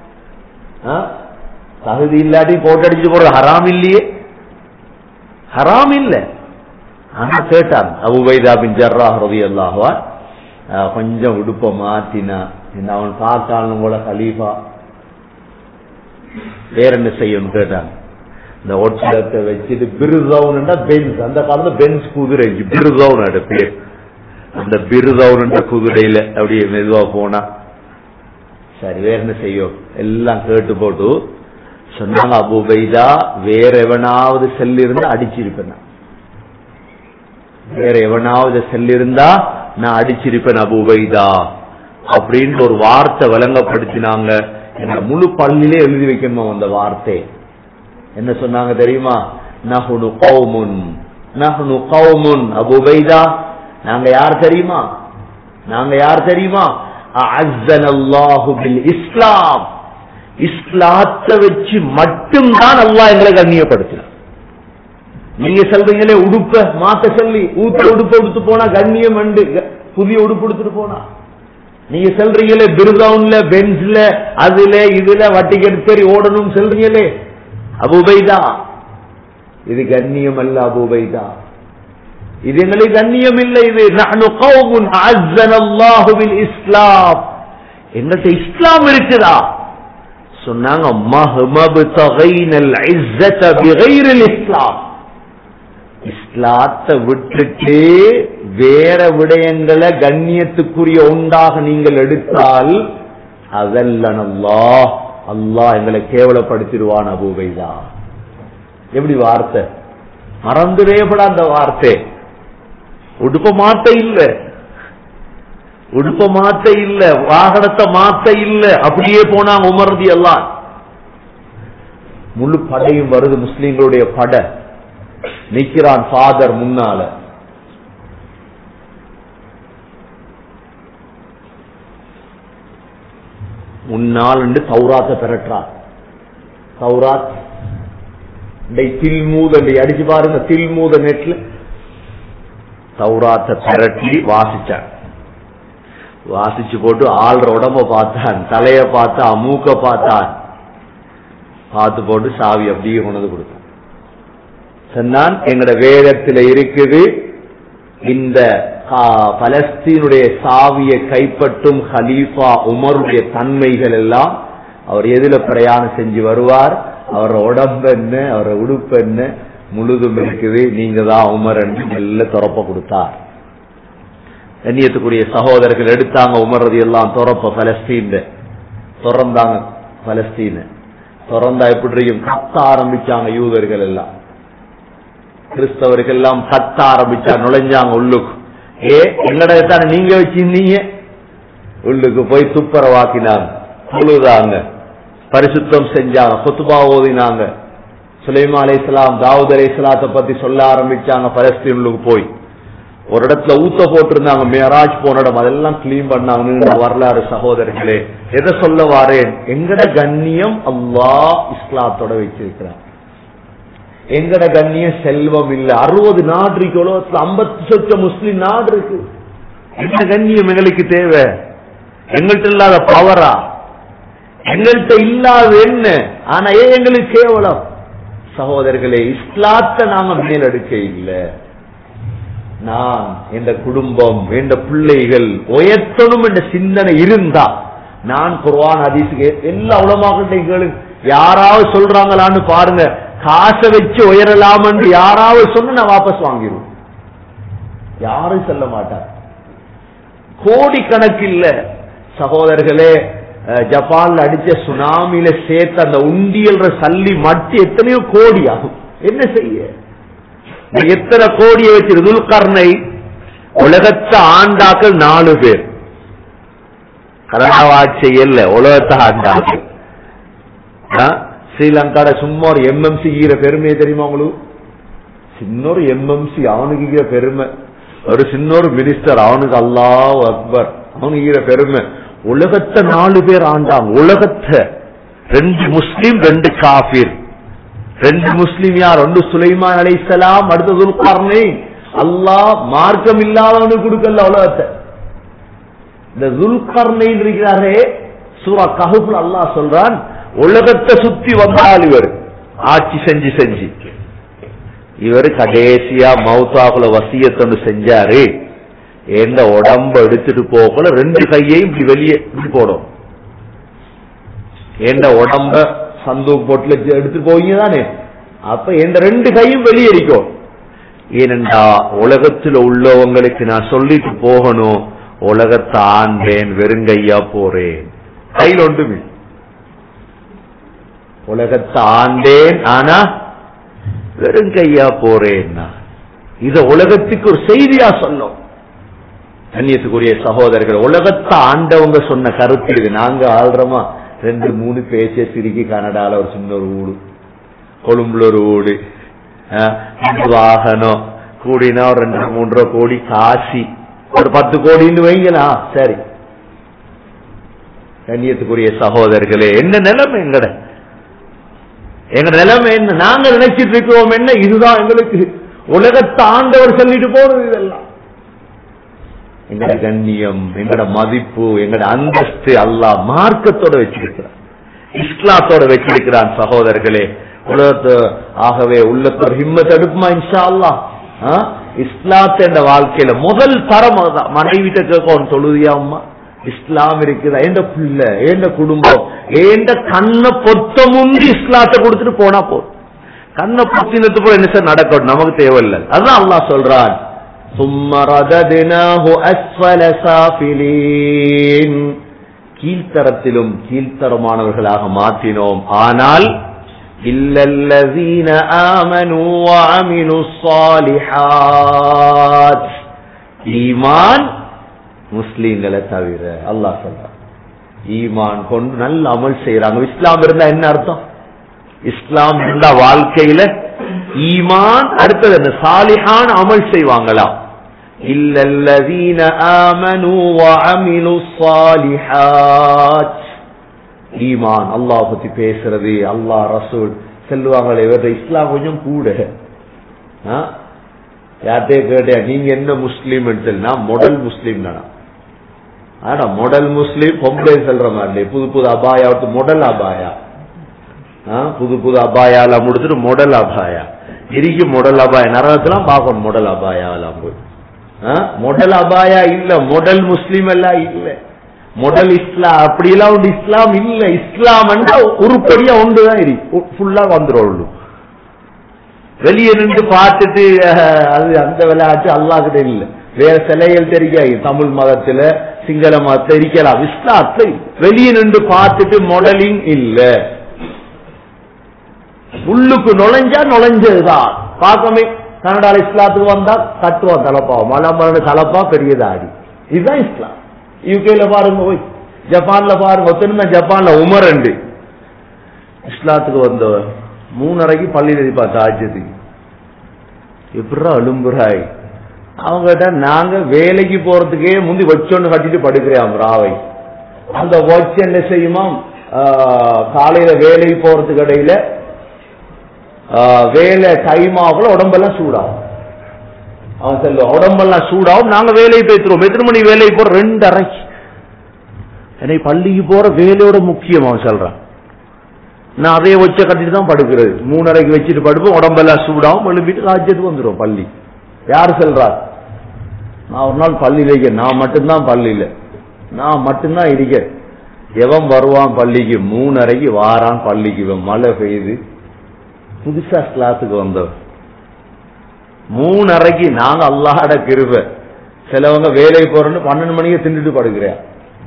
தகுதி இல்லாட்டி போட்டு அடிச்சுட்டு போறது ஹராம் இல்லையே ஹராம் இல்ல ஆனா கேட்டான் அபுபைதா பின் ஜர்ரா ரவி அல்லாஹா கொஞ்சம் உடுப்ப மாத்தினா அவன் பார்த்தாலும் கூட கலீஃபா வேற என்ன செய்யணும் கேட்டாங்க இந்த ஒட்டகத்தை வச்சுட்டு பிருதவுன் பென்ஸ் அந்த காலத்துல பென்ஸ் குதிரை பிருதவுன் பேர் அந்த பிருதவுன் குதிரையில அப்படியே மெதுவா போனா சரி வேற என்ன செய்யும் எல்லாம் கேட்டு போட்டு சொன்னாங்க அபுபைதா வேற எவனாவது செல்லிருந்தா அடிச்சிருப்பேன் நான். வேற எவனாவது செல்லிருந்தா நான் அடிச்சிருப்பேன் அபுபைதா அப்படின்னு ஒரு வார்த்தை விளங்கப்படுத்தினாங்க எங்க முழு பள்ளியிலே எழுதி வைக்கணுமா அந்த வார்த்தை என்ன சொன்னாங்க தெரியுமா நஹ்னு கௌமுன் நஹ்னு கௌமுன் அபுபைதா நாங்க யார் தெரியுமா நாங்க யார் தெரியுமா அஅஸ்ஸனல்லாஹு பில் இஸ்லாம் இஸ்லாத்தை வச்சு மட்டும்தான் அல்லாஹ் எங்களை கண்ணியப்படுத்தினார் நீங்க சொல்றீங்களே உடுப்ப மாத்த சொல்லி ஊத்த உடுப்பு எடுத்து போனா கண்ணியம் அண்டு புதிய உடுப்பு எடுத்துட்டு போனா நீங்க சொல்றீங்களே பிருதவுன்ல பென்ஸ்ல அதுல இதுல வட்டி கெடுத்தேறி ஓடணும் சொல்றீங்களே அபுபைதா இது கண்ணியம் அல்ல அபுபைதா இது எங்களுக்கு கண்ணியம் இல்லை இது நஹ்னு கௌமுன் அஸ்ஸனல்லாஹு பில் இஸ்லாம் எங்கள்கிட்ட இஸ்லாம் இருக்குதா சொன்னாங்க மஹ்மபு தகைனல் இஸ்ஸத பிகைரில் இஸ்லாம் இஸ்லாத்தை விட்டுட்டு வேற விடயங்களை கண்ணியத்துக்குரிய ஒன்றாக நீங்கள் எடுத்தால் அதல்லன் அல்லாஹ் அல்லாஹ் எங்களை கேவலப்படுத்திடுவான் அபூபைதா எப்படி வார்த்தை மறந்துடேபட அந்த வார்த்தை உடுப்ப மாத்த இல்ல உடுப்ப மாத்த இல்ல வாகனத்தை மாத்த இல்ல அப்படியே போனாங்க உமர்தி எல்லாம் முழு படையும் வருது முஸ்லிம்களுடைய படை நிக்கிறான் ஃபாதர் முன்னால முன்னால் என்று தௌராத்தை பெறட்டார் தௌராத் தில்மூத அடிச்சு பாருங்க தில்மூத நெட்ல தௌராத்தை பெரட்டி வாசிச்சான் வாசிச்சு போட்டு ஆள்ற உடம்ப பார்த்தான் தலைய பார்த்தான் மூக்க பார்த்தான் பார்த்து போட்டு சாவி அப்படியே கொண்டு கொடுத்தான் சொன்னான் எங்கட வேதத்தில் இருக்குது இந்த பலஸ்தீனுடைய சாவியை கைப்பற்றும் ஹலீஃபா உமருடைய தன்மைகள் எல்லாம் அவர் எதுல பிரயாணம் செஞ்சு வருவார் அவர் உடம்பு என்ன அவர உடுப்பு என்ன முழுதும் இருக்குது நீங்க தான் உமர் என்று மெல்ல துறப்ப கொடுத்தார் கண்ணியத்துக்குரிய சகோதரர்கள் எடுத்தாங்க உமர்றது எல்லாம் துறப்ப பலஸ்தீன் திறந்தாங்க பலஸ்தீன திறந்தா எப்படி கத்த ஆரம்பிச்சாங்க யூதர்கள் எல்லாம் கிறிஸ்தவர்கள் எல்லாம் கத்த ஆரம்பிச்சா நுழைஞ்சாங்க உள்ளுக்கு ஏ எங்கட நீங்க வச்சிருந்தீங்க உள்ளுக்கு போய் துப்புரவாக்கினாங்க தொழுதாங்க பரிசுத்தம் செஞ்சாங்க கொத்துபா ஓதினாங்க சுலைமா அலை இஸ்லாம் தாவூத் அலை இஸ்லாத்தை பத்தி சொல்ல ஆரம்பிச்சாங்க பலஸ்தீனுக்கு போய் ஒரு இடத்துல ஊத்த போட்டிருந்தாங்க மேராஜ் போன இடம் அதெல்லாம் கிளீன் பண்ணாங்க வரலாறு சகோதரர்களே எதை சொல்ல வாரேன் எங்கட கண்ணியம் அல்லா இஸ்லாத்தோட வச்சிருக்கிறார் எங்கட கண்ணியம் செல்வம் இல்ல அறுபது நாடு இருக்கு உலகத்துல ஐம்பத்தி சொச்ச முஸ்லிம் நாடு இருக்கு என்ன கண்ணியம் எங்களுக்கு தேவை எங்கள்கிட்ட இல்லாத பவரா எங்கள்கிட்ட இல்லாத என்ன ஆனா ஏன் எங்களுக்கு கேவலம் சகோதரர்களே இஸ்லாத்தை நாம மேலெடுக்க இல்லை நான் என்ற குடும்பம் என்ற பிள்ளைகள் உயர்த்தணும் என்ற சிந்தனை இருந்தா நான் குர்வான் ஹதீஸுக்கு எல்லா உலமாக்கிட்டையும் கேளு யாராவது சொல்றாங்களான்னு பாருங்க காசை வச்சு உயரலாம் என்று யாராவது சொன்ன நான் வாபஸ் வாங்கிடுவேன் யாரும் சொல்ல மாட்டார் கோடி கணக்கு இல்ல சகோதரர்களே ஜப்பான்ல அடிச்ச சுனாமியில சேர்த்த அந்த உண்டியல் சல்லி மட்டி எத்தனையோ கோடி ஆகும் என்ன செய்ய எத்தனை கோடியை வச்சு துல்கர்ணை உலகத்தை ஆண்டாக்கள் நாலு பேர் கனடாவாட்சி இல்ல உலகத்தை ஆண்டாக்கள் ஸ்ரீலங்காட சும்மா ஒரு எம்எம்சி ஈர பெருமையை தெரியுமா உங்களுக்கு சின்னொரு எம்எம்சி அவனுக்கு ஈர பெருமை ஒரு சின்னொரு மினிஸ்டர் அவனுக்கு அல்லாஹ் அக்பர் அவனுக்கு ஈர பெருமை உலகத்தை நாலு பேர் ஆண்டாங்க உலகத்தை ரெண்டு முஸ்லீம் ரெண்டு காபிர் ரெண்டு முஸ்லீம் யார் ஒன்று சுலைமான் அலைசலாம் அடுத்த துல்கார்னே அல்லாஹ் மார்க்கம் இல்லாதவனுக்கு கொடுக்கல உலகத்தை இந்த துல்கர்னை இருக்கிறாரே சூரா கஹுப்ல அல்லாஹ் சொல்றான் உலகத்தை சுத்தி வந்தால் இவர் ஆட்சி செஞ்சு செஞ்சு இவர் கடைசியா மௌத்தாக்குல வசியத்தொண்டு செஞ்சாரு எந்த உடம்ப எடுத்துட்டு போகல ரெண்டு கையையும் இப்படி வெளியே இப்படி போடும் எந்த உடம்ப சந்தூக் போட்டுல எடுத்து போவீங்க தானே அப்ப இந்த ரெண்டு கையும் வெளியேறிக்கும் ஏனென்றா உலகத்துல உள்ளவங்களுக்கு நான் சொல்லிட்டு போகணும் உலகத்தை ஆண்டேன் வெறுங்கையா போறேன் கையில் ஒன்றுமே உலகத்தை ஆண்டேன் ஆனா வெறுங்கையா போறேன் நான். இத உலகத்துக்கு ஒரு செய்தியா சொல்லும் கண்ணியத்துக்குரிய சகோதரர்கள் உலகத்தை ஆண்டவங்க சொன்ன கருத்து இது நாங்க ஆள்றோமா ரெண்டு மூணு பேச்ச சிரிக்கி கனடால ஒரு சின்ன ஒரு ஊடு கொழும்புல ஒரு ஊடு அஹ், ரெண்டு வாகனம் கூடினா ஒரு ரெண்டு மூன்றரை கோடி காசி ஒரு பத்து கோடின்னு வைங்களா சரி கண்ணியத்துக்குரிய சகோதரர்களே என்ன நிலைமை எங்கட எங்க நிலைமை என்ன நாங்க நினைச்சிட்டு இருக்கிறோம் என்ன இதுதான் எங்களுக்கு உலகத்தை ஆண்டவர் சொல்லிட்டு போறது இதெல்லாம் எங்கட கண்ணியம் எங்கட மதிப்பு எங்கட அந்தஸ்து அல்லாஹ் மார்க்கத்தோட வச்சிருக்கிறான் இஸ்லாத்தோட வச்சிருக்கிறான் சகோதரர்களே உலகத்து ஆகவே உள்ளத்தோட ஹிம்மத் எடுக்குமா இன்ஷா அல்லாஹ் ஆ? இஸ்லாத் என்ற வாழ்க்கையில முதல் தரம் அதுதான் மனைவிட்ட கேட்கும் தொழுதியா அம்மா இஸ்லாம் இருக்குதா எந்த பிள்ளை ஏண்ட குடும்பம் ஏண்ட கண்ணை பொத்த முந்தி இஸ்லாத்தை கொடுத்துட்டு போனா போதும் கண்ணை பொத்தினத்து போல என்ன சார் நடக்கட்டும் நமக்கு தேவையில்லை அதுதான் அல்லாஹ் சொல்றான் ثم رددناه أسفل سافلين கீழ்த்தரத்திலும் கீழ்த்தரமானவர்களாக மாற்றினோம் ஆனால் இல்லல்லதீன ஆமனு وعملوا الصالحات ஈமான் முஸ்லீம்களை தவிர அல்லாஹ் சொல்றான் ஈமான் கொண்டு நல்ல அமல் செய்யறாங்க இஸ்லாம் இருந்தா என்ன அர்த்தம் இஸ்லாம் இருந்தா வாழ்க்கையில ஈமான் அடுத்தது என்ன சாலிஹான அமல் செய்வாங்களாம் இல்லல்லதீன ஆமனு وعملوا الصالحات ஈமான் அல்லாஹ் பத்தி பேசுறது அல்லாஹ் ரசூல் செல்வாங்களே இவர்கிட்ட இஸ்லாம் கொஞ்சம் கூட ஆ? யார்கிட்டயே கேட்டேன் நீங்க என்ன முஸ்லீம் நான் மொடல் முஸ்லீம் தானா ஆனா மொடல் முஸ்லீம் பொம்பளை சொல்ற மாதிரி புது புது அபாயா விட்டு மொடல் அபாயா ஆ, புது புது அபாயால முடிச்சுட்டு மொடல் அபாயா இருக்கு மொடல் அபாயா நரகத்தெல்லாம் பார்க்கணும் மொடல் அபாயாலாம் போய் ஆ, மொடல் அபாயா இல்ல மொடல் முஸ்லீம் எல்லாம் இல்ல மொடல் இஸ்லாம் அப்படியெல்லாம் உண்டு இஸ்லாம் இல்ல இஸ்லாம் உருப்படியா ஒன்றுதான் இருக்கு ஃபுல்லா வந்துடும் வெளியே நின்று பார்த்துட்டு அஹ், அது அந்த விளையாட்டு அல்லாஹ்கிட்ட இல்ல வேற சிலைகள் தெரியாது தமிழ் மதத்துல சிங்கள மதத்துல இருக்கலாம் இஸ்லாத்துல வெளியே நின்று பார்த்துட்டு மாடலிங் இல்ல உள்ளுக்கு நுழைஞ்சா நுழைஞ்சதுதான் பார்க்கமே கனடால இஸ்லாத்துக்கு வந்தா கட்டுவான் தலப்பா மலமரனு தலப்பா பெரிய தாடி இதுதான் இஸ்லாம் யூகேல பாருங்க போய் ஜப்பான்ல பாருங்க ஒருத்தன் ஜப்பான்ல உமரண்டு இஸ்லாத்துக்கு வந்தவர் மூணரைக்கு பள்ளியில் இருப்பா தாஜத்துக்கு எப்படா அலும்புறாய் அவங்ககிட்ட நாங்க வேலைக்கு போறதுக்கே முந்தி வச்சொன்னு கட்டிட்டு படுக்கிறேன் ராவை அந்த வச்சு என்ன செய்யுமா ஆஹ், காலையில வேலைக்கு போறதுக்கு இடையில ஆஹ், வேலை டைம் ஆகல உடம்பெல்லாம் சூடாகும் அவன் சொல்லுவான் உடம்பெல்லாம் சூடாகும் நாங்க வேலைக்கு போய்த்துருவோம் எத்தனை மணி வேலைக்கு போற ரெண்டு அரைக்கு என்னை பள்ளிக்கு போற வேலையோட முக்கியம் அவன் சொல்றான் நான் அதே வச்ச கட்டிட்டு தான் படுக்கிறது மூணரைக்கு வச்சுட்டு படுப்போம் உடம்பெல்லாம் சூடாகும் எழுப்பிட்டு ராஜ்யத்துக்கு வந்துடும் பள்ளி யார் சொல்றா நான் ஒரு நாள் பள்ளியில இருக்க நான் மட்டும்தான் பள்ளியில நான் மட்டும்தான் இருக்க எவன் வருவான் பள்ளிக்கு மூணரைக்கு வாரான் பள்ளிக்கு இவன் மழை பெய்யுது புதுசா கிளாஸுக்கு வந்தவன் மூணரைக்கு நாங்க அல்லாஹ்ட கிருப சிலவங்க வேலைக்கு போறோன்னு பன்னெண்டு மணிக்கு தின்னுட்டு படுக்கிறேன்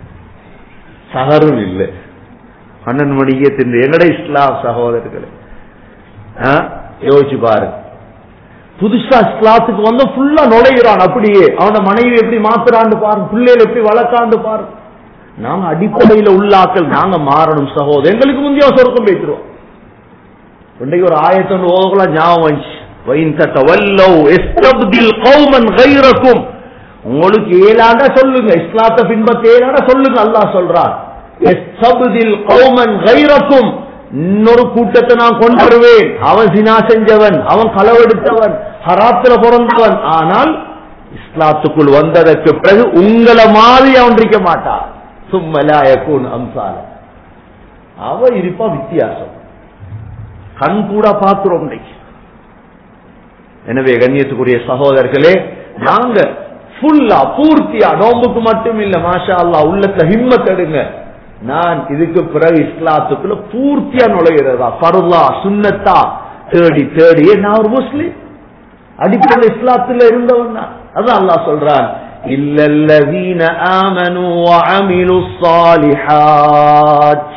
சகரும் இல்லை பன்னெண்டு மணிக்கே தின்று எங்கட இஸ்லாம் சகோதரர்களே ஆ? யோசிச்சு பாருங்க புதுசா இஸ்லாத்துக்கு வந்து ஃபுல்லா நுழைகிறான் அப்படியே அவன மனைவி எப்படி மாத்துறான்னு பாருங்க பிள்ளைகள் எப்படி வளர்க்காண்டு பாருங்க நாங்க அடிப்படையில உள்ளாக்கள் நாங்க மாறணும் சகோதரர் எங்களுக்கு முந்தைய சொருக்கம் பேசுறோம் இன்றைக்கு ஒரு ஆயத்தொன்று ஓதலாம் ஞாபகம் வந்துச்சு வைன் தத்தவல்லவ் எஸ்தப்தில் கௌமன் கைரக்கும் உங்களுக்கு ஏழாண்டா சொல்லுங்க இஸ்லாத்தை பின்பற்ற ஏழாண்டா சொல்லுங்க அல்லாஹ் சொல்றான் எஸ்தப்தில் கௌமன் கைரக்கும் இன்னொரு கூட்டத்தை நான் கொண்டு வருவேன் அவன் சினா செஞ்சவன் அவன் களவெடுத்தவன் ஹராத்துல பிறந்தவன் ஆனால் இஸ்லாத்துக்குள் வந்ததற்கு பிறகு உங்களை மாதிரி அவன் இருக்க மாட்டான் சும்மலா யகூன் அம்சால அவ இருப்பா வித்தியாசம் கண் கூட பார்க்கிறோம் இன்னைக்கு எனவே கண்ணியத்துக்குரிய சகோதரர்களே நாங்க ஃபுல்லா பூர்த்தியா நோம்புக்கு மட்டும் இல்ல மாஷா அல்லாஹ் உள்ளத்துல ஹிம்மத் எடுங்க நான் இதுக்கு பிறகு இஸ்லாத்துக்குள்ள பூர்த்தியா நுழைகிறதா பருளா சுன்னத்தா தேடி தேடி நான் ஒரு முஸ்லீம் அடிப்படை இஸ்லாத்துல இருந்தவன் தான் அதான் அல்லாஹ் சொல்றான் இல்லல்லதீன ஆமனு வஅமிலு ஸாலிஹாத்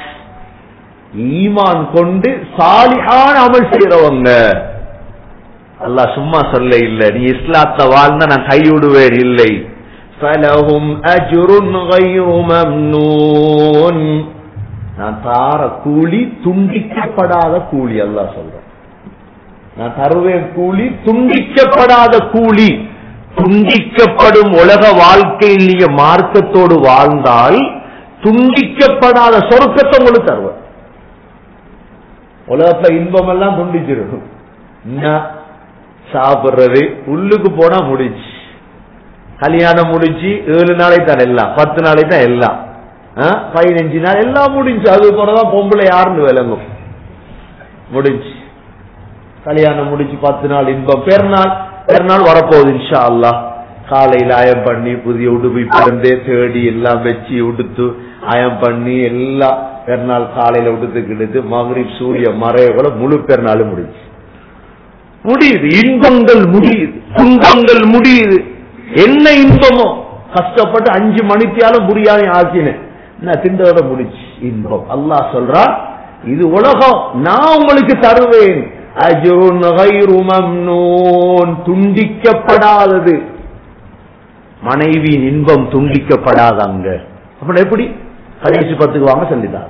ஈமான் கொண்டு சாலிஹான அமல் செய்யறவங்க அல்லாஹ் சும்மா சொல்ல இல்ல நீ இஸ்லாத்த வாழ்ந்தா நான் கைவிடுவேன் இல்லை فلهم أجر غير ممنون நான் தார கூலி துண்டிக்கப்படாத கூலி அல்லாஹ் சொல்றேன் நான் தருவேன் கூலி துண்டிக்கப்படாத கூலி துண்டிக்கப்படும் உலக வாழ்க்கையில் நீங்க மார்க்கத்தோடு வாழ்ந்தால் துண்டிக்கப்படாத சொர்க்கத்தை உங்களுக்கு தருவேன் உலகத்துல இன்பம் எல்லாம் துண்டிச்சிருக்கும் என்ன சாப்பிடுறது உள்ளுக்கு போனா முடிச்சு கல்யாணம் முடிச்சு ஏழு நாளை தான் எல்லாம் பத்து நாளை தான் எல்லாம் ஆ, பதினஞ்சு நாள் எல்லாம் முடிஞ்சு அது போலதான் பொம்பளை யாருன்னு விளங்கும் முடிஞ்சு கல்யாணம் முடிச்சு பத்து நாள் இன்பம் பெருநாள் பெருநாள் வரப்போகுது இன்ஷா அல்லாஹ் காலையில அயம் பண்ணி புதிய உடுப்பை பிறந்தே தேடி எல்லாம் வச்சு உடுத்து அயம் பண்ணி எல்லாம் பெருநாள் காலையில உடுத்துக்கிட்டு மகரிப் சூரிய மறையோட முழு பெருநாளும் முடிஞ்சு முடியுது இன்பங்கள் முடியுது துன்பங்கள் முடியுது என்ன இன்பமோ கஷ்டப்பட்டு அஞ்சு மணித்தியாலும் முடியாத ஆக்கினேன் நான் திண்டோட முடிச்சு இன்பம் அல்லாஹ் சொல்றா இது உலகம் நான் உங்களுக்கு தருவேன் அஜ்ருன் கைரு மம்னூன் துண்டிக்கப்படாதது மனைவியின் இன்பம் துண்டிக்கப்படாத அங்க அப்ப எப்படி கடைசி பத்துக்கு வாங்க சொல்லிதான்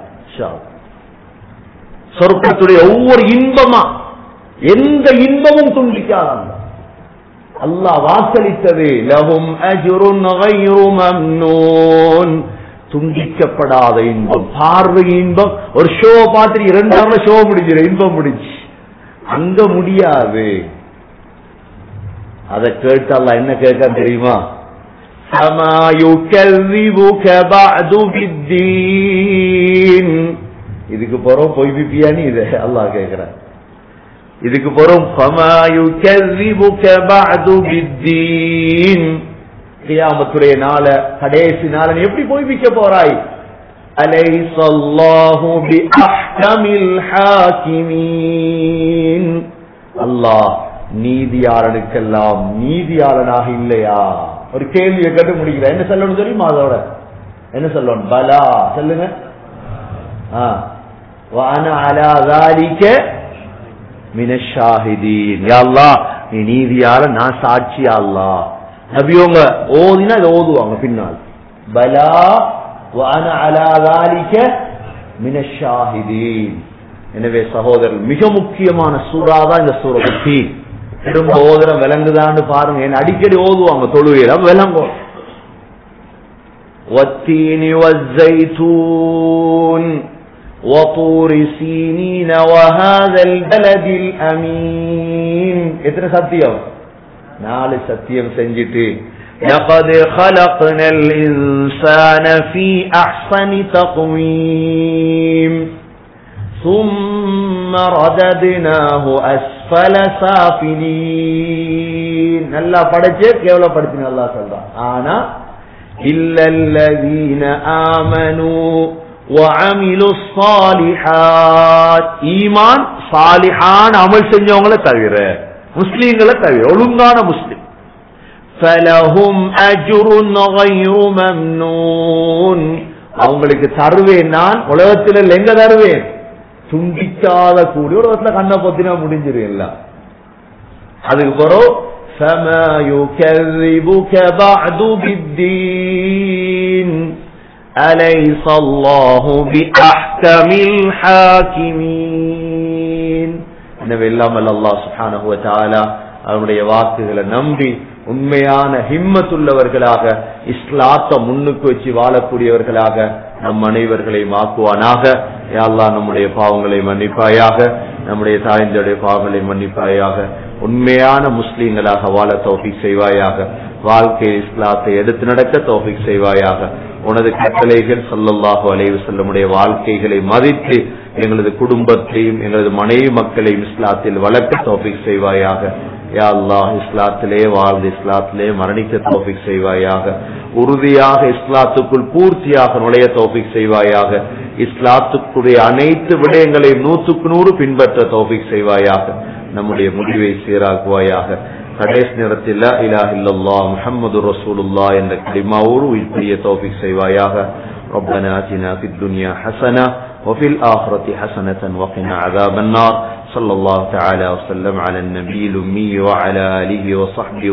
சொர்க்கத்துடைய ஒவ்வொரு இன்பமா எந்த இன்பமும் துண்டிக்காத அல்லாஹ் வாக்களித்தது லஹும் அஜ்ருன் கைரு மம்னூன் துண்டிக்கப்படாத இன்பம் பார்வை இன்பம் ஒரு ஷோ பார்த்துட்டு இரண்டு நாள்ல ஷோ முடிஞ்சிடும் இன்பம் முடிஞ்சு அங்க முடியாது அதை கேட்டு அல்லாஹ் என்ன கேட்க தெரியுமா فما يكذبك بعد بالدين இதுக்கு போறோம் பொய் பிப்பியானி இது அல்லாஹ் கேட்கிறான் இதுக்கு போறோம் فما يكذبك بعد بالدين கியாமத்துடைய நாள கடைசி நாள நீ எப்படி பொய்ப்பிக்க போறாய் أليس الله بأحكم الحاكمين அல்லாஹ் நீதியாளனுக்கெல்லாம் நீதியாளனாக இல்லையா ஒரு கேள்வியை கேட்டு முடிக்கிற என்ன சொல்லணும் தெரியுமா அதோட என்ன சொல்லணும் பலா சொல்லுங்க ஆ வான அலா ذلك من الشاهدين யா அல்லாஹ் நீ நீதியாளன் நான் சாட்சி யா அல்லாஹ் நபியோங்க ஓதினா இதை ஓதுவாங்க பின்னால் பலா வான அலா ذلك من الشاهدين எனவே சகோதரர் மிக முக்கியமான சூறா தான் இந்த சூரத்து திரும்ப ஓதுற விளங்குதான்னு பாருங்க என்ன அடிக்கடி ஓதுவாங்க தொழுகையில விளங்கும் والتين والزيتون وطور سينين وهذا البلد الأمين எத்தனை சத்தியம் நாலு சத்தியம் செஞ்சிட்டு لقد خلقنا الإنسان في أحسن تقويم ثم رددناه أسفل سافلين நல்லா படைச்சு கேவலப்படுத்தின நல்லா சொல்றான் ஆனா إلا الذين آمنوا وعملوا الصالحات ஈமான் சாலிஹான அமல் செஞ்சவங்கள தவிர முஸ்லீம்களை தவிர ஒழுங்கான முஸ்லிம் فلهم أجر غير ممنون அவங்களுக்கு தருவேன் நான் உலகத்தில் எங்க தருவேன் துண்டிக்காத கூடிய உலகத்துல கண்ணை பொத்தினா முடிஞ்சிரும் எல்லாம் அதுக்கு பிறகு فما يكذبك بعد بالدين أليس الله بأحكم الحاكمين எனவே இல்லாமல் அல்லாஹ் சுப்ஹானஹு வ தஆலா அவருடைய வாக்குகளை நம்பி உண்மையான ஹிம்மத்துள்ளவர்களாக இஸ்லாத்த முன்னுக்கு வச்சு வாழக்கூடியவர்களாக நம் அனைவர்களையும் ஆக்குவானாக யாழ்லா நம்முடைய பாவங்களை மன்னிப்பாயாக நம்முடைய தாய்ந்தருடைய பாவங்களை மன்னிப்பாயாக உண்மையான முஸ்லீம்களாக வாழ தௌஃபிக் செய்வாயாக வாழ்க்கை இஸ்லாத்தை எடுத்து நடக்க தௌஃபிக் செய்வாயாக உனது கட்டளைகள் சொல்லல்லாஹு அலைவு செல்லமுடைய வாழ்க்கைகளை மதித்து எங்களது குடும்பத்தையும் எங்களது மனைவி மக்களையும் இஸ்லாத்தில் வளர்க்க தௌஃபிக் செய்வாயாக யா அல்லாஹ் இஸ்லாத்திலே வாழ்ந்து இஸ்லாத்திலே மரணிக்க தௌஃபிக் செய்வாயாக உறுதியாக இஸ்லாத்துக்குள் பூர்த்தியாக நுழைய தௌஃபிக் செய்வாயாக இஸ்லாத்துக்குரிய அனைத்து விடயங்களையும் நூற்றுக்கு நூறு பின்பற்ற தௌஃபிக் செய்வாயாக நம்முடைய முடிவை சீராக்குவாயாக கடைசி நேரத்தில் லா இலாஹ இல்லல்லாஹ் முஹம்மது ரசூலுல்லாஹ் என்ற கலிமாவோடு உயிர்ப்பிய தௌஃபிக் செய்வாயாக ربنا آتنا في الدنيا حسنة وفي الآخرة حسنة وقنا عذاب النار صلى الله تعالى وسلم على النبي الأمي وعلى آله وصحبه